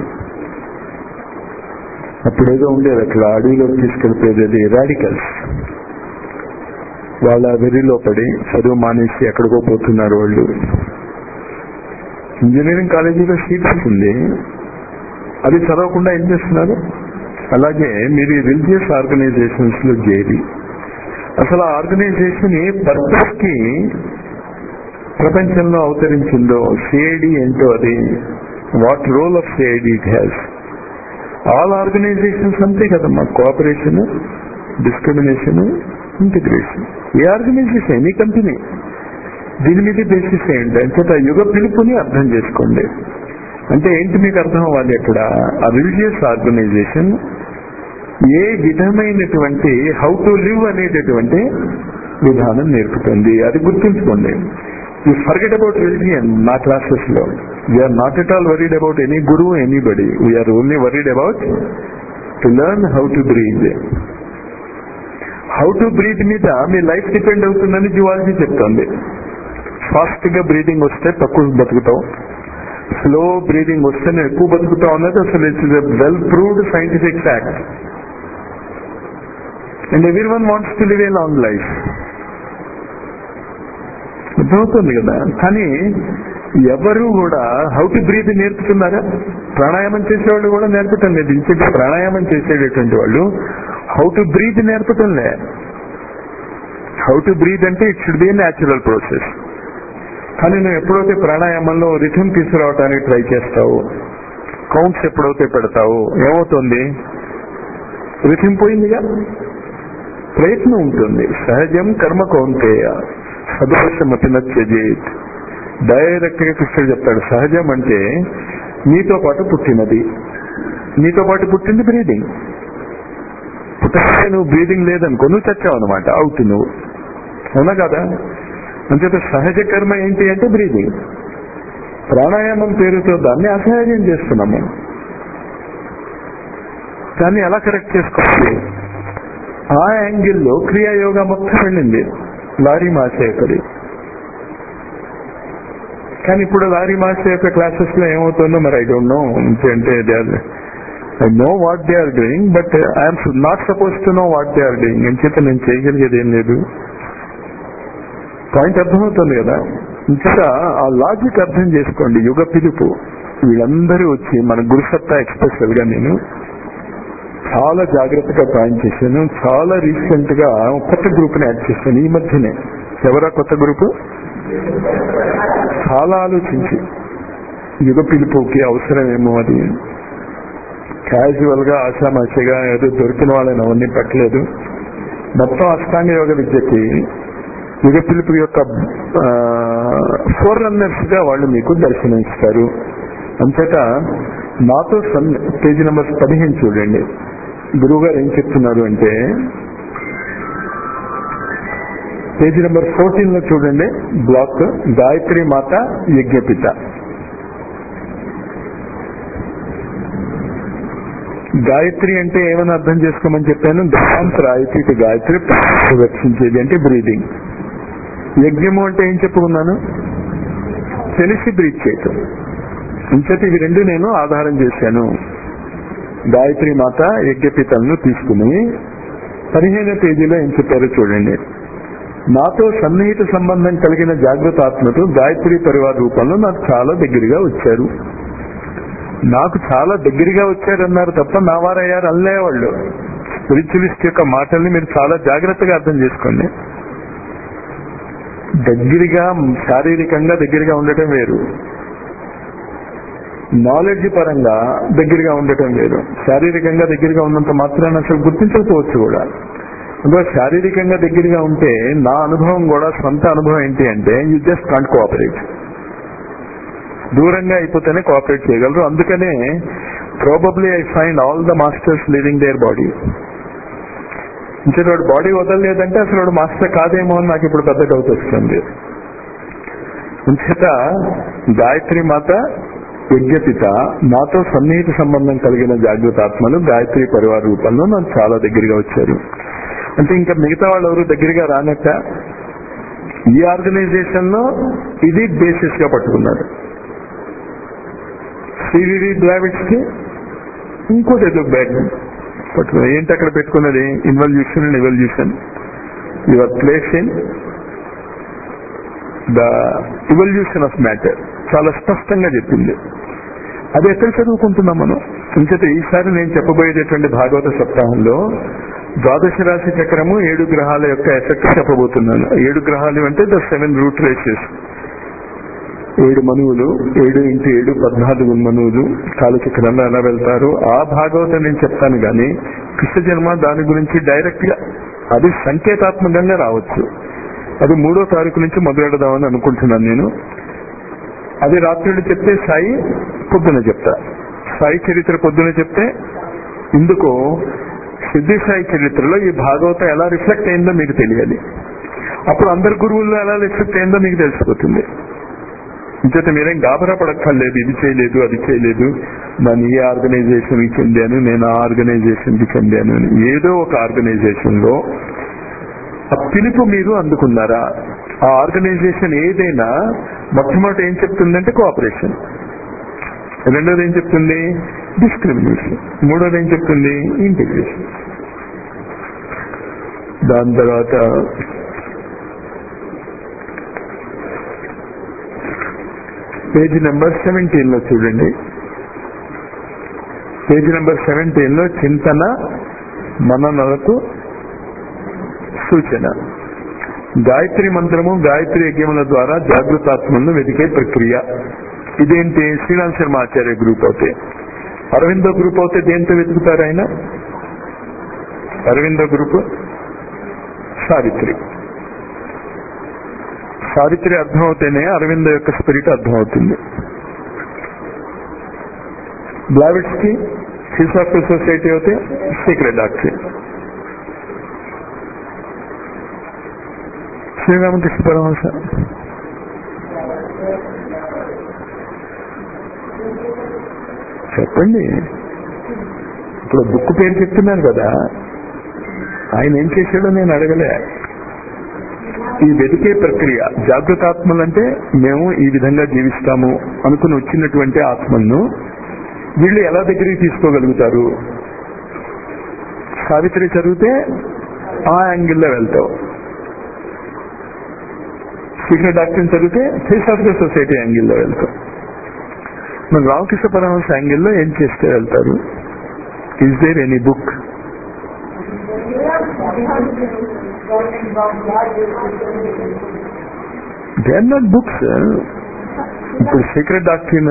అప్పుడేదో ఉండేది అక్కడ అడవిలోకి తీసుకెళ్ళిపోయేది రాడికల్స్ వాళ్ళ వెర్రిలో పడి చదువు మానేసి ఎక్కడికో పోతున్నారు వాళ్ళు ఇంజనీరింగ్ కాలేజీలో సీట్ వస్తుంది అది చదవకుండా ఏం చేస్తున్నారు అలాగే మీరు రిలీజియస్ ఆర్గనైజేషన్స్ లో చేరి అసలు ఆ ఆర్గనైజేషన్ ఏ పర్పస్ కి ప్రపంచంలో అవతరించిందో సిఐడి ఏంటో అది what role of CID it has all organizations అంతే కదమ్మా కోఆపరేషన్ డిస్క్రిమినేషన్ ఇంటిగ్రేషన్ ఏ ఆర్గనైజేషన్ ఎనీ కంపెనీ దీని మీద బేసిస్ ఏంటి అంటే ఆ యుగ పిలుపుని అర్థం చేసుకోండి అంటే ఏంటి మీకు అర్థం అవ్వాలి అక్కడ ఆ రిలీజియస్ ఆర్గనైజేషన్ ఏ విధమైనటువంటి హౌ టు లివ్ అనేటటువంటి విధానం నేర్పుతుంది అది గుర్తుంచుకోండి యూ ఫర్గెట్ అబౌట్ రిలీజియన్ నా క్లాసెస్ లో we are not at all worried about any guru anybody we are only worried about to learn how to breathe how to breathe మీద మీ లైఫ్ డిపెండ్ అవుతుందని జువాలజీ చెప్తోంది ఫాస్ట్ గా బ్రీదింగ్ వస్తే తక్కువ బతుకుతాం స్లో బ్రీదింగ్ వస్తే నేను ఎక్కువ బతుకుతాం అన్నది అసలు it's well proved scientific fact and every one wants to live a long life అర్థమవుతుంది కదా కానీ ఎవరు కూడా హౌ టు బ్రీత్ నేర్పుతున్నారా ప్రాణాయామం చేసేవాళ్ళు కూడా నేర్పటం లేదు ఇంకే ప్రాణాయామం చేసేటటువంటి వాళ్ళు హౌ టు బ్రీత్ నేర్పటం లే హౌ టు బ్రీత్ అంటే it should be natural process కానీ నువ్వు ఎప్పుడైతే ప్రాణాయామంలో రిథం తీసుకురావడానికి ట్రై చేస్తావు కౌంట్స్ ఎప్పుడైతే పెడతావు ఏమవుతుంది రిథం పోయిందిగా ప్రయత్నం ఉంటుంది సహజం కర్మ కౌంటేయ సదోషమతి నచ్చేజేత్ డైరెక్ట్ గా కృష్ణుడు చెప్తాడు సహజం అంటే నీతో పాటు పుట్టినది నీతో పాటు పుట్టింది బ్రీదింగ్ పుట్టగానే నువ్వు బ్రీదింగ్ లేదనుకో నువ్వు చచ్చావు అనమాట అవుట్ నువ్వు అవునా కదా అంచేత సహజ కర్మ ఏంటి అంటే బ్రీదింగ్ ప్రాణాయామం పేరుతో దాన్ని అసహజం చేస్తున్నాము దాన్ని ఎలా కరెక్ట్ చేసుకోవాలి ఆ యాంగిల్లో క్రియాయోగా మొత్తం వెళ్ళింది లారీ మాసేకది కానీ ఇప్పుడు లారీ మాస్టర్ యొక్క క్లాసెస్ లో ఏమవుతుందో మరి ఐ డోంట్ నో అంటే I know what they are doing but I'm not supposed to know what they are doing అని చేత నేను చేయగలిగేది ఏం లేదు పాయింట్ అర్థమవుతుంది కదా ఇంకా ఆ లాజిక్ అర్థం చేసుకోండి యుగ పిలుపు వీళ్ళందరూ వచ్చి మన గురుసత్తా ఎక్స్ప్రెస్ గా నేను చాలా జాగ్రత్తగా ప్లాన్ చేశాను చాలా రీసెంట్ గా కొత్త గ్రూప్ ని యాడ్ చేశాను ఈ మధ్యనే ఎవరా కొత్త గ్రూపు చాలా ఆలోచించి యుగ పిలుపుకి అవసరమేమో అది క్యాజువల్ గా ఆశామాషిగా ఏదో దొరికిన వాళ్ళని అవన్నీ పెట్టలేదు మొత్తం అష్టాంగ యోగ విద్యకి యుగ పిలుపు యొక్క ఫోర్ రన్నర్స్ గా వాళ్ళు మీకు దర్శనమిస్తారు అంతేత నాతో సన్ పేజీ నెంబర్ పదిహేను చూడండి గురువు గారు ఏం చెప్తున్నారు అంటే పేజీ నెంబర్ ఫోర్టీన్ లో చూడండి బ్లాక్ గాయత్రి మాత యజ్ఞపిత గాయత్రి అంటే ఏమని అర్థం చేసుకోమని చెప్పాను దశాంతరాయతి గాయత్రి రక్షించేది అంటే బ్రీదింగ్ యజ్ఞము అంటే ఏం చెప్పుకున్నాను తెలిసి బ్రీత్ చేయటం ఇంకటి ఇవి రెండు నేను ఆధారం చేశాను గాయత్రి మాత యజ్ఞపితలను తీసుకుని పదిహేనో పేజీలో ఏం చెప్పారో చూడండి నాతో సన్నిహిత సంబంధం కలిగిన జాగృత ఆత్మతో గాయత్రి పరివార రూపంలో నాకు చాలా దగ్గరగా వచ్చారు నాకు చాలా దగ్గరగా వచ్చారన్నారు తప్ప నా వారయ్యారు అల్లే వాళ్ళు స్పిరిచువలిస్ట్ యొక్క మాటల్ని మీరు చాలా జాగ్రత్తగా అర్థం చేసుకోండి దగ్గరగా శారీరకంగా దగ్గరగా ఉండటం వేరు నాలెడ్జ్ పరంగా దగ్గరగా ఉండటం వేరు శారీరకంగా దగ్గరగా ఉన్నంత మాత్రాన్ని అసలు గుర్తించకపోవచ్చు కూడా అందులో శారీరకంగా దగ్గరగా ఉంటే నా అనుభవం కూడా సొంత అనుభవం ఏంటి అంటే యూ జస్ట్ కాంట్ కోఆపరేట్ దూరంగా అయిపోతేనే కోఆపరేట్ చేయగలరు అందుకనే probably I find all the masters living their body ఇంకా వాడు బాడీ వదలలేదంటే అసలు వాడు మాస్టర్ కాదేమో అని నాకు ఇప్పుడు పెద్ద డౌట్ వస్తుంది ఇంచేత గాయత్రి మాత యజ్ఞపిత నాతో సన్నిహిత సంబంధం కలిగిన జాగృత ఆత్మలు గాయత్రి పరివార రూపంలో నాకు చాలా దగ్గరగా వచ్చారు అంటే ఇంకా మిగతా వాళ్ళు ఎవరు దగ్గరగా రానట్ట ఈ ఆర్గనైజేషన్ లో ఇది బేసిస్ గా పట్టుకున్నారు సివివి బ్లావిట్స్ కి ఇంకోటి ఏదో బ్యాగ్ పట్టుకున్నారు ఏంటి అక్కడ పెట్టుకున్నది involution and evolution your place in the evolution of matter చాలా స్పష్టంగా చెప్పింది అది ఎక్కడ చదువుకుంటున్నాం మనం ఇంకట ఈసారి నేను చెప్పబోయేటటువంటి భాగవత సప్తాహంలో ద్వాదశ రాశి చక్రము ఏడు గ్రహాల యొక్క ఎఫెక్ట్ చెప్పబోతున్నాను ఏడు గ్రహాలు అంటే ద సెవెన్ రూట్ రేసెస్ ఏడు మనువులు ఏడు ఇంటూ ఏడు పద్నాలుగు మనువులు కాలచక్రంలో ఎలా వెళ్తారు ఆ భాగవతం నేను చెప్తాను కానీ కృష్ణ జన్మ దాని గురించి డైరెక్ట్ గా అది సంకేతాత్మకంగా రావచ్చు అది మూడో తారీఖు నుంచి మొదలెడదామని అనుకుంటున్నాను నేను అది రాత్రులు చెప్తే సాయి పొద్దున చెప్తా సాయి చరిత్ర పొద్దున చెప్తే ఇందుకు సిద్ధి సాయి చరిత్రలో ఈ భాగవతం ఎలా రిఫ్లెక్ట్ అయిందో మీకు తెలియాలి అప్పుడు అందరి గురువుల్లో ఎలా రిఫ్లెక్ట్ అయిందో మీకు తెలిసిపోతుంది ఇంకైతే మీరేం గాబరా పడక్కర్లేదు ఇది చేయలేదు అది చేయలేదు నేను ఈ ఆర్గనైజేషన్ కి చెందాను నేను ఆ ఆర్గనైజేషన్ కి చెందాను అని ఏదో ఒక ఆర్గనైజేషన్ లో ఆ పిలుపు మీరు అందుకున్నారా ఆ ఆర్గనైజేషన్ ఏదైనా మొట్టమొదటి ఏం చెప్తుందంటే కోఆపరేషన్ రెండోది ఏం చెప్తుంది డిస్క్రిమినేషన్ మూడోది ఏం చెప్తుంది ఇంటిగ్రేషన్ దాని తర్వాత పేజీ నెంబర్ సెవెంటీన్ లో చూడండి పేజీ నెంబర్ సెవెంటీన్ లో చింతన మననలకు సూచన గాయత్రి మంత్రము గాయత్రి యజ్ఞముల ద్వారా జాగృతాత్మను వెతికే ప్రక్రియ ఇదేంటి శ్రీరామ్ శర్మ ఆచార్య గ్రూప్ అవుతే అరవిందో గ్రూప్ అవుతే దేంతో వెతుకుతారు ఆయన అరవిందో గ్రూప్ సావిత్రి సావిత్రి అర్థం అవుతేనే అరవింద యొక్క స్పిరిట్ అర్థం అవుతుంది బ్లావిట్స్ కి ఫిలాసఫికల్ సొసైటీ అయితే సీక్రెట్ డాక్టర్ శ్రీరామకృష్ణ పరమహంస చెప్పండి ఇప్పుడు బుక్ పేరు చెప్తున్నారు కదా ఆయన ఏం చేశాడో నేను అడగలే ఈ వెతికే ప్రక్రియ జాగృతాత్మలంటే మేము ఈ విధంగా జీవిస్తాము అనుకుని వచ్చినటువంటి ఆత్మలను వీళ్ళు ఎలా దగ్గరికి తీసుకోగలుగుతారు సావిత్రి చదివితే ఆ యాంగిల్లో వెళ్తావు సీక్రెట్ డాక్టర్ని చదివితే ఫిలాసఫికల్ సొసైటీ యాంగిల్లో వెళ్తాం మన రామకృష్ణ పరమహంస యాంగిల్లో ఏం చేస్తే వెళ్తారు is there any book they are not books ఇప్పుడు secret doctrine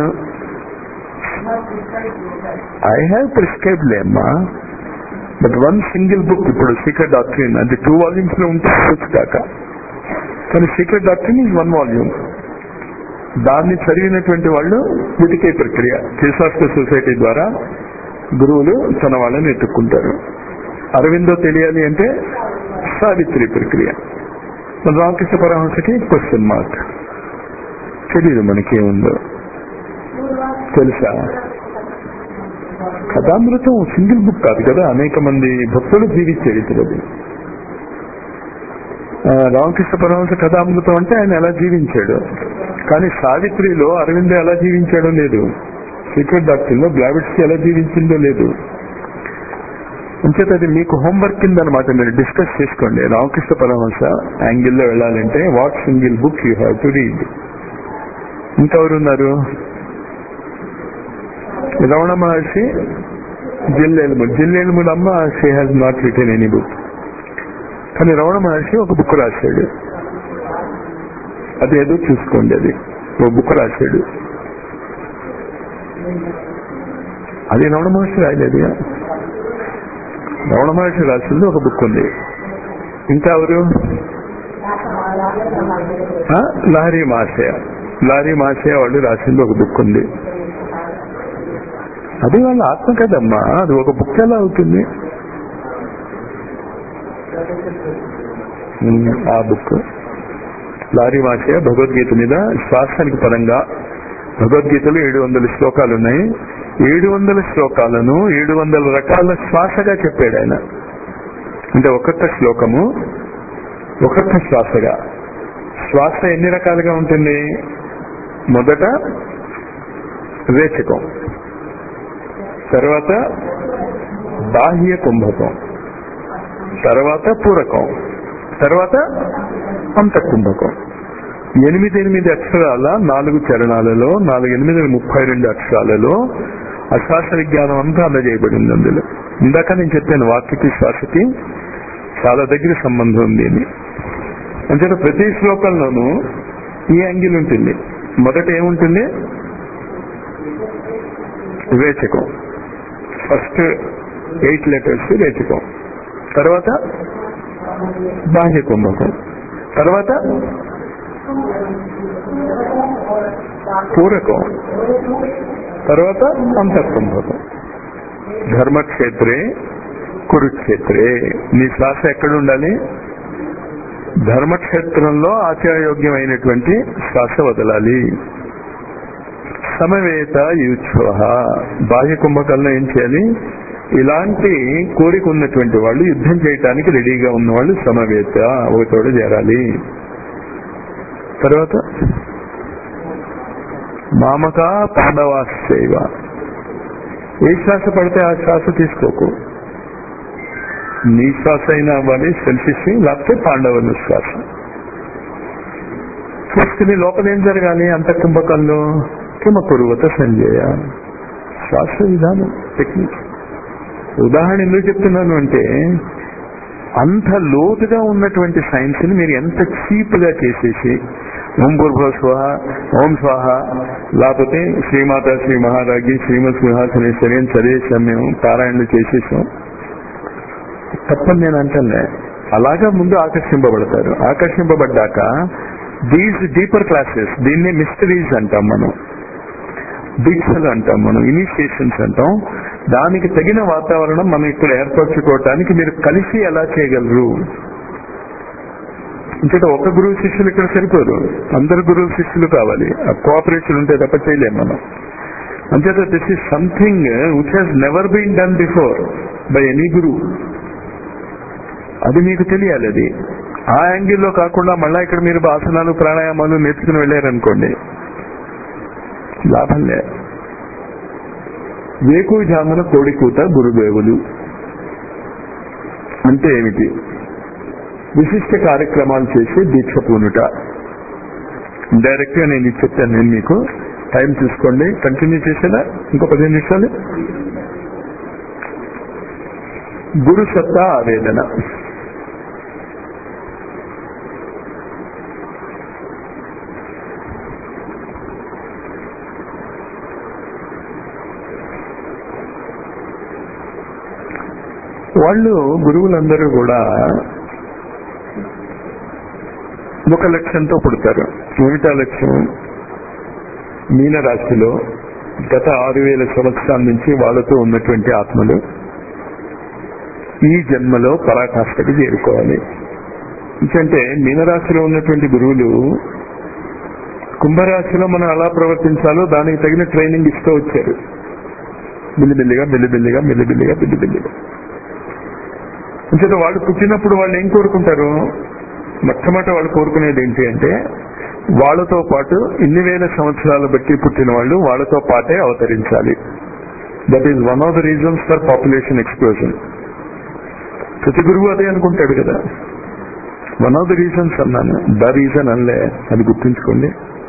I have prescribed అమ్మా బట్ వన్ సింగిల్ బుక్ ఇప్పుడు సీక్రెట్ డాక్టరీన్ అది టూ వాల్యూమ్స్ లో ఉంటే బుక్స్ దాకా కానీ secret doctrine is one volume దాన్ని చదివినటువంటి వాళ్ళు వెతికే ప్రక్రియ ఫిలాసఫికల్ సొసైటీ ద్వారా గురువులు తన వాళ్ళని ఎత్తుక్కుంటారు అరవిందో తెలియాలి అంటే సావిత్రి ప్రక్రియ రామకృష్ణ పరమహంసకి క్వశ్చన్ మార్క్ తెలియదు మనకేముందో తెలుసా కథామృతం సింగిల్ బుక్ కాదు కదా అనేక మంది భక్తులు జీవించేది అది రామకృష్ణ పరమహంస కథామృతం అంటే ఆయన ఎలా జీవించాడు కానీ సావిత్రిలో అరవింద ఎలా జీవించాడో లేదు సీక్రెట్ డాక్టర్లో బ్లావిట్స్ కి ఎలా జీవించిందో లేదు అంచేత అది మీకు హోంవర్క్ కింద అనమాట మీరు డిస్కస్ చేసుకోండి రామకృష్ణ పరమహంస యాంగిల్లో వెళ్ళాలంటే what single book you have to read ఇంకెవరున్నారు Ramana Maharshi Jillellamudi Jillellamudi Amma she has not written any book కానీ రమణ మహర్షి ఒక బుక్ రాశాడు అదేదో చూసుకోండి అది ఒక బుక్ రాశాడు అది రమణ మహర్షి రాయలేదు రమణ మహర్షి రాసింది ఒక బుక్ ఉంది ఇంకా ఎవరు ఆ? లారీ మాసయ లారీ మాసయ వాళ్ళు రాసింది ఒక బుక్ ఉంది అది వాళ్ళ ఆత్మ కదమ్మా అది ఒక బుక్ ఎలా అవుతుంది ఉమ్, ఆ బుక్ లారీ మాసయ భగవద్గీత మీద శ్వాసానికి పరంగా భగవద్గీతలో ఏడు వందల శ్లోకాలు ఉన్నాయి ఏడు వందల శ్లోకాలను ఏడు వందల రకాల శ్వాసగా చెప్పాడు ఆయన అంటే ఒక్కొక్క శ్లోకము ఒక్కొక్క శ్వాసగా శ్వాస ఎన్ని రకాలుగా ఉంటుంది మొదట రేచకం తర్వాత బాహ్య కుంభకం తర్వాత పూరకం తర్వాత అంతఃకుంభకం ఎనిమిది ఎనిమిది అక్షరాల నాలుగు చరణాలలో నాలుగు ఎనిమిది ముప్పై రెండు అక్షరాలలో అశాస్త్ర విజ్ఞానం అంతా అందజేయబడింది అందులో ఇందాక నేను చెప్పాను వాక్యకి శ్వాసకి చాలా దగ్గర సంబంధం ఉంది అని అంటే ప్రతి శ్లోకంలోనూ ఈ యాంగిల్ ఉంటుంది మొదట ఏముంటుంది వివేచకం ఫస్ట్ ఎయిట్ లెటర్స్ రేచకం తర్వాత బాహ్య కుంభకం తర్వాత పూరకం తర్వాత అంతఃకుంభకం ధర్మక్షేత్రే కురుక్షేత్రే నీ శ్వాస ఎక్కడ ఉండాలి ధర్మక్షేత్రంలో ఆచారయోగ్యమైనటువంటి శ్వాస వదలాలి సమవేత యూచ్వ బాహ్య కుంభకంలో ఏం చేయాలి ఇలాంటి కోరిక ఉన్నటువంటి వాళ్ళు యుద్ధం చేయటానికి రెడీగా ఉన్న వాళ్ళు సమవేత ఒక చోట చేరాలి తర్వాత మామక పాండవాశ్చైవ ఏ శ్వాస పడితే ఆ శ్వాస తీసుకోకు నీ శ్వాస అయినా అవ్వాలి సెల్ఫిష్ లేకపోతే పాండవుల శ్వాస చూసుకుని లోపల ఏం జరగాలి అంతఃకుంభకంలో కిమ కురువత సంజయ శ్వాస విధానం టెక్నిక్ ఉదాహరణ ఎందుకు చెప్తున్నాను అంటే అంత లోతుగా ఉన్నటువంటి సైన్స్ ని మీరు ఎంత చీప్ గా చేసేసి ఓం పూర్వ స్వాహ ఓం స్వాహ లేకపోతే శ్రీమాత శ్రీ మహారాజి శ్రీమద్ సింహాసనేశ్వరి అని చదివేశాం మేము పారాయణలు చేసేసాం తప్పని నేను అంటానులే అలాగా ముందు ఆకర్షింపబడతారు ఆకర్షింపబడ్డాక దీస్ డీపర్ క్లాసెస్ దీన్నే మిస్టరీస్ అంటాం మనం దీక్షలు అంటాం మనం ఇనిషియేషన్స్ అంటాం దానికి తగిన వాతావరణం మనం ఇక్కడ ఏర్పరచుకోవటానికి మీరు కలిసి ఎలా చేయగలరు ఇంకట ఒక గురువు శిష్యులు ఇక్కడ సరిపోరు అందరు గురువు శిష్యులు కావాలి ఆ కోఆపరేషన్ ఉంటే తప్ప చేయలేం మనం అంచేత this is something which has never been done before by any guru అది మీకు తెలియాలి అది ఆ యాంగిల్లో కాకుండా మళ్ళా ఇక్కడ మీరు ఆసనాలు ప్రాణాయామాలు నేర్చుకుని వెళ్ళారనుకోండి లాభం లే వేకుజామున కోడికూత గురుదేవులు అంటే ఏమిటి విశిష్ట కార్యక్రమాలు చేసి దీక్ష పూనుట డైరెక్ట్ గా నేను ఇది చెప్పాను నేను మీకు టైం చూసుకోండి కంటిన్యూ చేసేదా ఇంకో పదిహేను నిమిషాలు గురు సత్తా ఆవేదన వాళ్ళు గురువులందరూ కూడా ఒక లక్ష్యంతో పుడతారు ఏమిటా లక్ష్యం మీనరాశిలో గత ఆరు వేల సంవత్సరాల నుంచి వాళ్ళతో ఉన్నటువంటి ఆత్మలు ఈ జన్మలో పరాకాష్ఠకు చేరుకోవాలి ఎందుకంటే మీనరాశిలో ఉన్నటువంటి గురువులు కుంభరాశిలో మనం ఎలా ప్రవర్తించాలో దానికి తగిన ట్రైనింగ్ ఇస్తూ వచ్చారు మెల్లిమెల్లిగా మెల్లిమెల్లిగా మెల్లిమెల్లిగా మెల్లిమెల్లిగా అంచేత వాళ్ళు పుట్టినప్పుడు వాళ్ళు ఏం కోరుకుంటారు మొట్టమొదట వాళ్ళు కోరుకునేది ఏంటి అంటే వాళ్ళతో పాటు ఇన్ని వేల సంవత్సరాలు బట్టి పుట్టిన వాళ్ళు వాళ్ళతో పాటే అవతరించాలి that is one of the reasons for population explosion ప్రతి గురువు అదే అనుకుంటాడు కదా వన్ ఆఫ్ ద రీజన్స్ అన్నాను ద రీజన్ అనలే అది గుర్తుంచుకోండి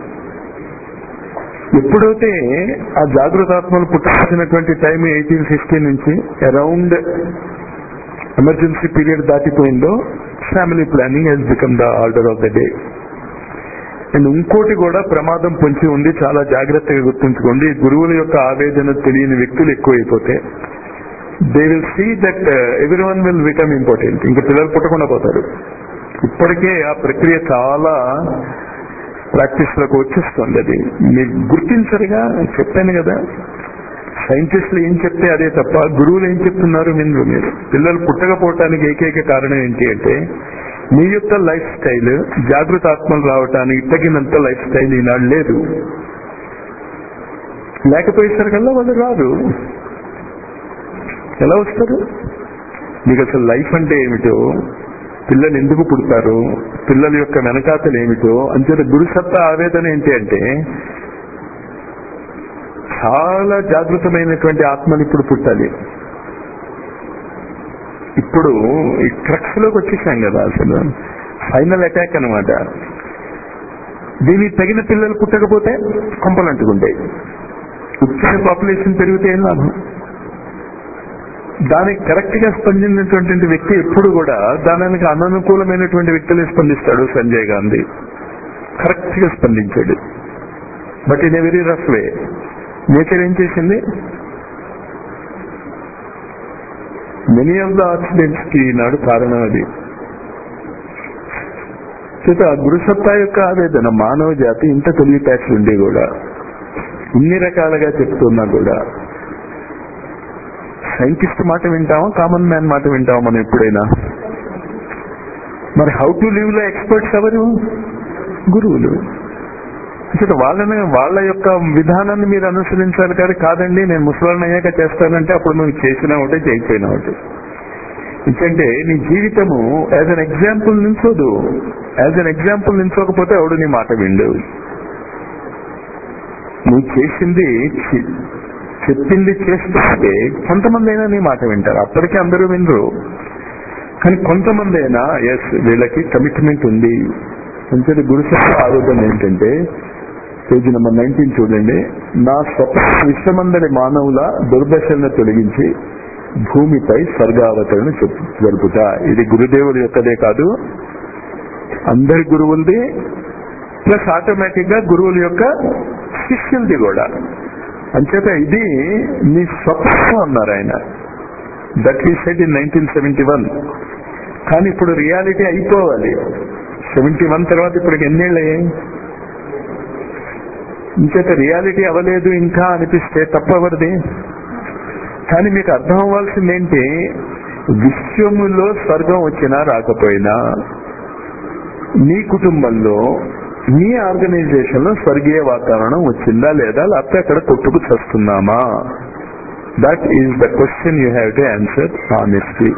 ఎప్పుడైతే ఆ జాగృతాత్మలు పుట్టాల్సినటువంటి టైం ఎయిటీన్ ఫిఫ్టీ నుంచి అరౌండ్ ఎమర్జెన్సీ పీరియడ్ దాటిపోయిందో family planning has become the order of the day and ఇంకోటి కూడా ప్రమాదం పొంచి ఉంది చాలా జాగ్రత్తగా గుర్తుంచుకోండి గురువుల యొక్క ఆవేదన తెలియని వ్యక్తులు ఎక్కువైపోతే they will see that every one will become important ఇంకా పిల్లలు పుట్టకుండా పోతారు ఇప్పటికే ఆ ప్రక్రియ చాలా ప్రాక్టీస్ లోకి వచ్చేస్తుంది అది మీరు గుర్తించరుగా చెప్పాను కదా సైంటిస్టులు ఏం చెప్తే అదే తప్ప గురువులు ఏం చెప్తున్నారు వినరు మీరు పిల్లలు పుట్టకపోవటానికి ఏకైక కారణం ఏంటి అంటే మీ యొక్క లైఫ్ స్టైల్ జాగృత ఆత్మలు రావటానికి తగినంత లైఫ్ స్టైల్ ఈనాడు లేదు లేకపోయేసరికల్లా వాళ్ళు రారు ఎలా వస్తారు మీకు అసలు లైఫ్ అంటే ఏమిటో పిల్లలు ఎందుకు పుడతారు పిల్లల యొక్క వెనకాతలు ఏమిటో అంతే గురుసత్తా ఆవేదన ఏంటి అంటే చాలా జాగృతమైనటువంటి ఆత్మలు ఇప్పుడు పుట్టాలి ఇప్పుడు ఈ ట్రక్స్ లోకి వచ్చేసాం కదా అసలు ఫైనల్ అటాక్ అనమాట దీనికి తగిన పిల్లలు పుట్టకపోతే కొంపలు అంటుకుంటాయి ఉత్తర పాపులేషన్ పెరిగితే ఏం లాభం దానికి కరెక్ట్ గా స్పందించినటువంటి వ్యక్తి ఎప్పుడు కూడా దానికి అననుకూలమైనటువంటి వ్యక్తులే స్పందిస్తాడు సంజయ్ గాంధీ కరెక్ట్ గా స్పందించాడు but in a very rough way nature ఏం చేసింది మెనీ ఆఫ్ ద యాక్సిడెంట్స్ కి ఈనాడు కారణం అది చేత ఆ గురుసత్తా యొక్క ఆవేదన మానవ జాతి ఇంత తెలివితేటలు ఉండి కూడా ఇన్ని రకాలుగా చెప్తున్నా కూడా సైంటిస్ట్ మాట వింటామా కామన్ మ్యాన్ మాట వింటామా మనం ఎప్పుడైనా మరి హౌ టు లివ్ లో ఎక్స్పర్ట్స్ ఎవరు గురువులు అసలు వాళ్ళని వాళ్ళ యొక్క విధానాన్ని మీరు అనుసరించాలి కానీ కాదండి నేను ముసలాన్ని అయ్యాక చేస్తానంటే అప్పుడు నువ్వు చేసినా ఒకటే చేయకపోయినా ఒకటి ఎందుకంటే నీ జీవితము యాజ్ అన్ ఎగ్జాంపుల్ నిల్చోదు యాజ్ అన్ ఎగ్జాంపుల్ నిల్చోకపోతే ఎవడు నీ మాట విండు నువ్వు చేసింది చి- చెప్పింది చేస్తుంటే కొంతమంది అయినా నీ మాట వింటారు అప్పటికే అందరూ వినరు కానీ కొంతమంది అయినా ఎస్ వీళ్ళకి కమిట్మెంట్ ఉంది అంతే గురుసత్వ ఆరోపణ ఏంటంటే పేజీ నెంబర్ నైన్టీన్ చూడండి నా స్వప్న విశ్వమందరి మానవుల దుర్దశలను తొలగించి భూమిపై స్వర్గావతరణ చెప్పు జరుపుట ఇది గురుదేవుల యొక్కదే కాదు అందరి గురువులది ప్లస్ ఆటోమేటిక్ గా గురువుల యొక్క శిష్యులది కూడా అంచేత ఇది మీ స్వప్నం అన్నారు ఆయన that he said in nineteen seventy one కానీ ఇప్పుడు రియాలిటీ అయిపోవాలి సెవెంటీ వన్ తర్వాత ఇప్పుడు ఎన్నేళ్ళు అయ్యాయి ఇంకేత రియాలిటీ అవ్వలేదు ఇంకా అనిపిస్తే తప్పవరది కానీ మీకు అర్థం అవ్వాల్సింది ఏంటి విశ్వములో స్వర్గం వచ్చినా రాకపోయినా నీ కుటుంబంలో మీ ఆర్గనైజేషన్ లో స్వర్గీయ వాతావరణం వచ్చిందా లేదా లేకపోతే అక్కడ కొట్టుకు చస్తున్నామా that is the question you have to answer honestly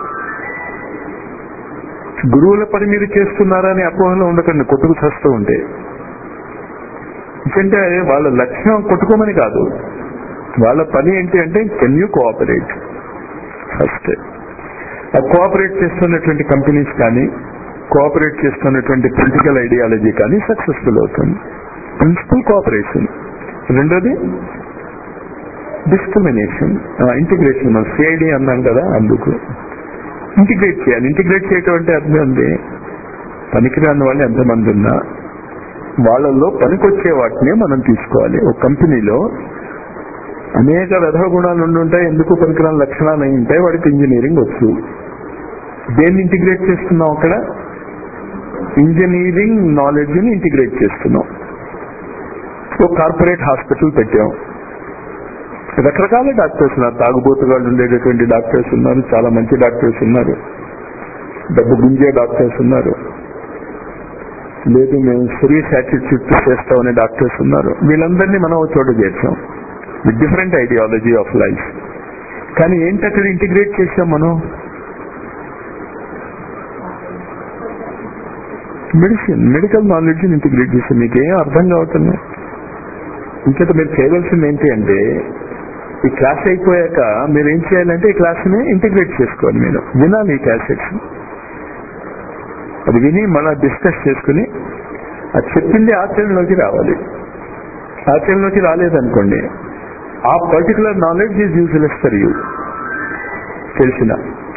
గురువుల పని మీరు చేస్తున్నారా అని అపోహలో ఉండకండి కొట్టుకు చస్తూ ఉంటే ఎందుకంటే వాళ్ళ లక్ష్యం కొట్టుకోమని కాదు వాళ్ళ పని ఏంటి అంటే కెన్ యూ కోఆపరేట్ ఫస్ట్ ఆ కోఆపరేట్ చేస్తున్నటువంటి కంపెనీస్ కానీ కోఆపరేట్ చేస్తున్నటువంటి పొలిటికల్ ఐడియాలజీ కానీ సక్సెస్ఫుల్ అవుతుంది ప్రిన్సిపల్ కోఆపరేషన్ రెండోది డిస్క్రిమినేషన్ ఇంటిగ్రేషన్ సిఐడి అన్నాం కదా అందుకు ఇంటిగ్రేట్ చేయాలి ఇంటిగ్రేట్ చేయటం అంటే అర్థం ఉంది పనికిరాని వాళ్ళు ఎంతమంది ఉన్నా వాళ్ళల్లో పనికొచ్చే వాటినే మనం తీసుకోవాలి ఒక కంపెనీలో అనేక రథ గుణాలు ఉండి ఉంటాయి ఎందుకు పనికిరాని లక్షణాలు అయి ఉంటాయి వాడికి ఇంజనీరింగ్ వచ్చు దేన్ని ఇంటిగ్రేట్ చేస్తున్నాం అక్కడ ఇంజనీరింగ్ నాలెడ్జ్ ని ఇంటిగ్రేట్ చేస్తున్నాం ఒక కార్పొరేట్ హాస్పిటల్ పెట్టాం రకరకాల డాక్టర్స్ ఉన్నారు తాగుబోతుగాళ్ళు ఉండేటటువంటి డాక్టర్స్ ఉన్నారు చాలా మంచి డాక్టర్స్ ఉన్నారు డబ్బు గుంజే డాక్టర్స్ ఉన్నారు లేదు మేము సీరియస్ యాటిట్యూడ్ చేస్తామనే డాక్టర్స్ ఉన్నారు వీళ్ళందరినీ మనం ఒక చోట చేర్చాం with different ideology of life కానీ ఏంటి అక్కడ ఇంటిగ్రేట్ చేసాం మనం మెడిసిన్ మెడికల్ నాలెడ్జ్ ఇంటిగ్రేట్ చేసాం మీకు ఏం అర్థం కావట్లేదు ఇంకట మీరు చేయవలసింది ఏంటి అంటే ఈ క్లాస్ అయిపోయాక మీరు ఏం చేయాలంటే ఈ క్లాస్ ని ఇంటిగ్రేట్ చేసుకోవాలి మీరు వినాలి ఈ క్యాసెట్స్ అది విని మళ్ళా డిస్కస్ చేసుకుని అది చెప్పింది ఆచరణలోకి రావాలి ఆచరణలోకి రాలేదనుకోండి ఆ particular knowledge is useless for you తెలిసిన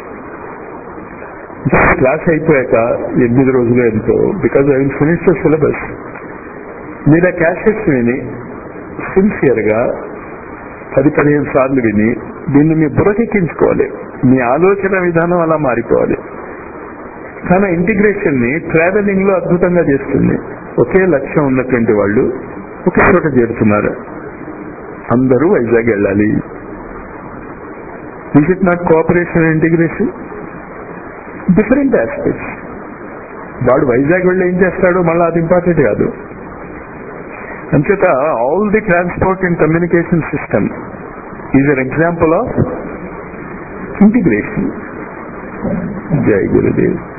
క్లాస్ అయిపోయాక ఎనిమిది రోజులు ఎంతో because I will finish the syllabus మీరు ఆ క్యాసెట్స్ విని సిన్సియర్ గా పది పదిహేను సార్లు విని దీన్ని మీ బుర్రకెక్కించుకోవాలి మీ ఆలోచన విధానం అలా మారిపోవాలి కానీ ఇంటిగ్రేషన్ ని ట్రావెలింగ్ లో అద్భుతంగా చేస్తుంది ఒకే లక్ష్యం ఉన్నటువంటి వాళ్ళు ఒకే చోట చేరుతున్నారు అందరూ వైజాగ్ వెళ్ళాలి is it not cooperation integration different aspects వాడు వైజాగ్ వెళ్ళి ఏం చేస్తాడో మళ్ళీ అది ఇంపార్టెంట్ కాదు అంచేత all the transport and communication system is an example of integration జై గురుదేవ్